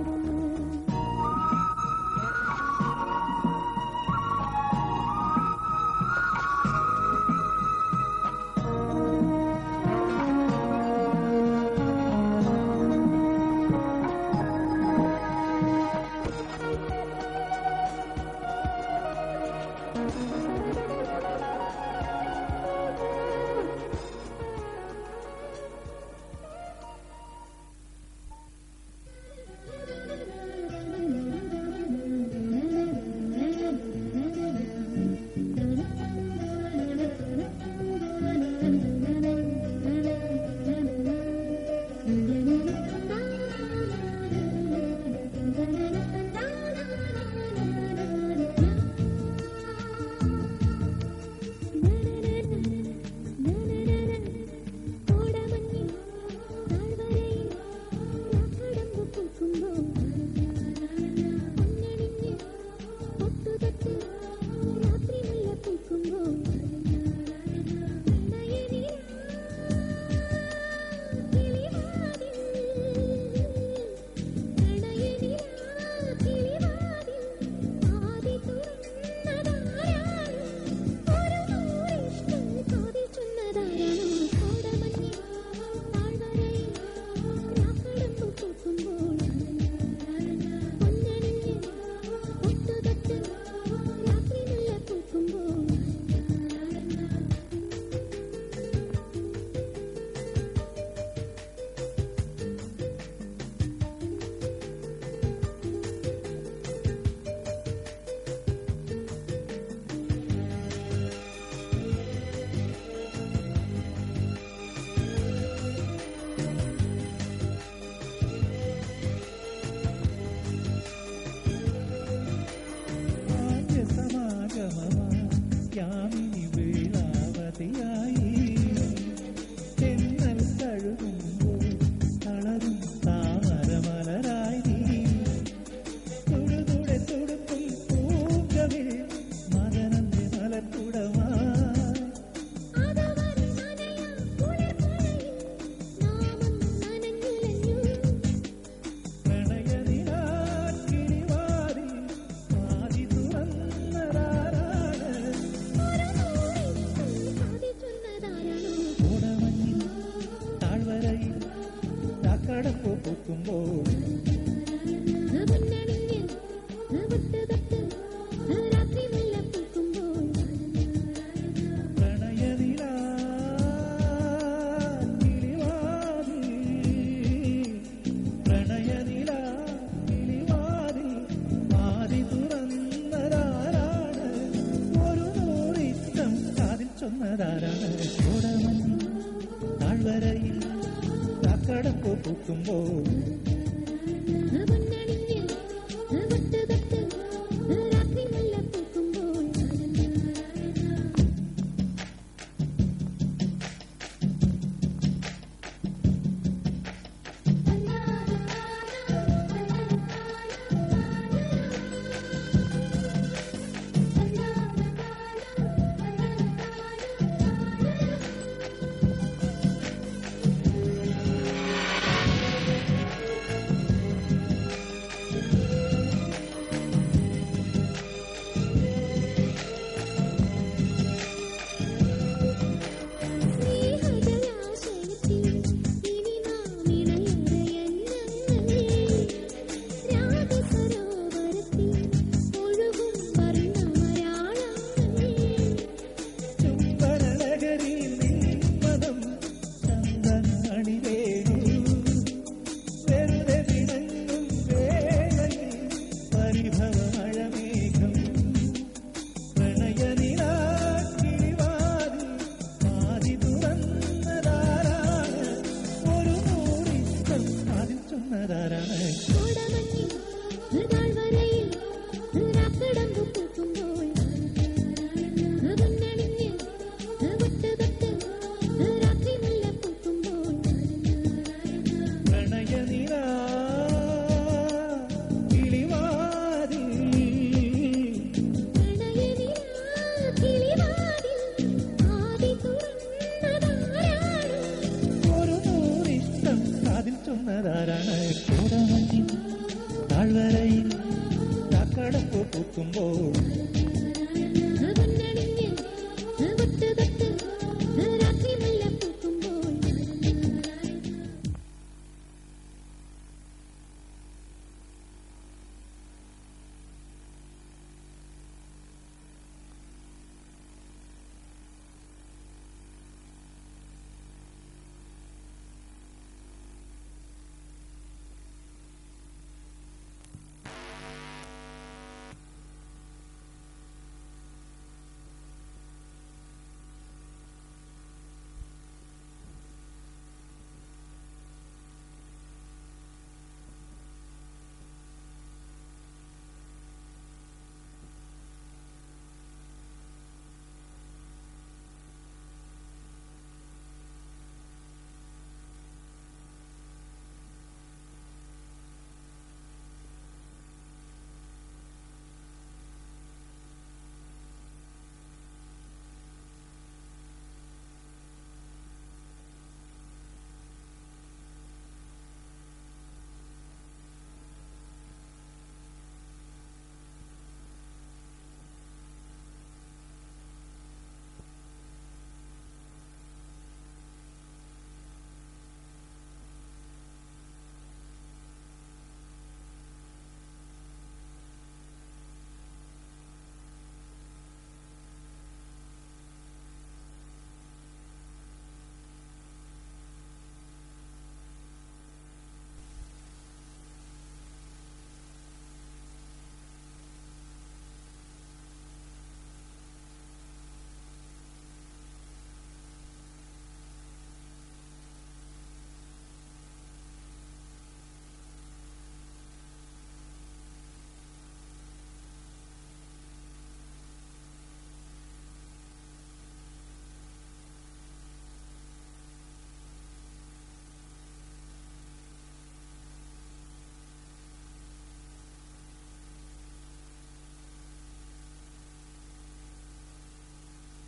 കോടമഞ്ഞിൽ താഴ്വരയിൽ രാക്കടമ്പ് പൂക്കുമ്പോൾ പൊന്നണിഞ്ഞ് പൊട്ടുതൊട്ട് രാത്രി മുല്ല പൂക്കുമ്പോൾ പ്രണയനിലാ കിളിവാതിൽ പ്രണയനിലാ കിളിവാതിൽ ആദി തുറന്നതാരാണ് ഒരു നൂറിഷ്ടം സാധിച്ചുന്നതാരാണ് കോടമഞ്ഞിൽ താഴ്വരയിൽ രാക്കടമ്പ് പൂക്കുമ്പോൾ പൊന്നണിഞ്ഞ് പൊട്ടുതൊട്ട് രാത്രി മുല്ല പൂക്കുമ്പോൾ യാമിനി വേളാവതിയായി തെന്നൽ തഴുകുമ്പോൾ തളരും താമരമലരായി നീ തൊടുതുടെ തൊടുക്കും പൂങ്കവിൽ മകനന്റെ മലക്കുടമാ ആദവരി നനയാ കുളിർമഴയിൽ നാമൊന്നു നനഞ്ഞുലഞ്ഞു പ്രണയനിലാക്കിളിവാതിൽ ആദി തുറന്നതാരാണ് ഒരു നൂറിഷ്ടം സാധിച്ചുന്നതാരാണോ ഓടമഞ്ഞിൽ താഴ്വരയിൽ കാക്കടപ്പ് പൂക്കുമ്പോൾ താഴ്വരയിൽ കാക്കടപ്പൂ പൂക്കുമ്പോൾ പൊന്നണിഞ്ഞ് വട്ട് തൊട്ട് രാത്രി മുല്ല പൂക്കുമ്പോൾ സ്നേഹജലാശയത്തിൽ ഇനി നാം ഇണയുകയെന്നല്ലേ രാഗസരോവരത്തിൽ ഒഴുകും വർണ്ണമരാളങ്ങളേ ചുംബനഗരി നിൻപദം ചന്ദനണിവേണു വെറുതെ പിണങ്ങും വേളയിൽ പരിഭവമഴമേഘം പ്രണയനിലാക്കിരിവാതിൽ ആദി തുറന്നതാരാണ് ഒരു നൂറിഷ്ടം അതിൽ ചൊന്നതാരാണ് കോടമഞ്ഞിൽ താഴ്വരയിൽ രാക്കടമ്പ് പൂക്കുമ്പോൾ പൊന്നണിഞ്ഞ് വട്ട് തൊട്ട് രാത്രി മുല്ല പൂക്കുമ്പോൾ പ്രണയനിലാ കിളിവാതിൽ ഒരു നൂറിഷ്ടം അതിൽ ചൊന്നതാരാണ് കോടമഞ്ഞിൽ താഴ്വരയിൽ കാക്കടപ്പ് പൂക്കുമ്പോൾ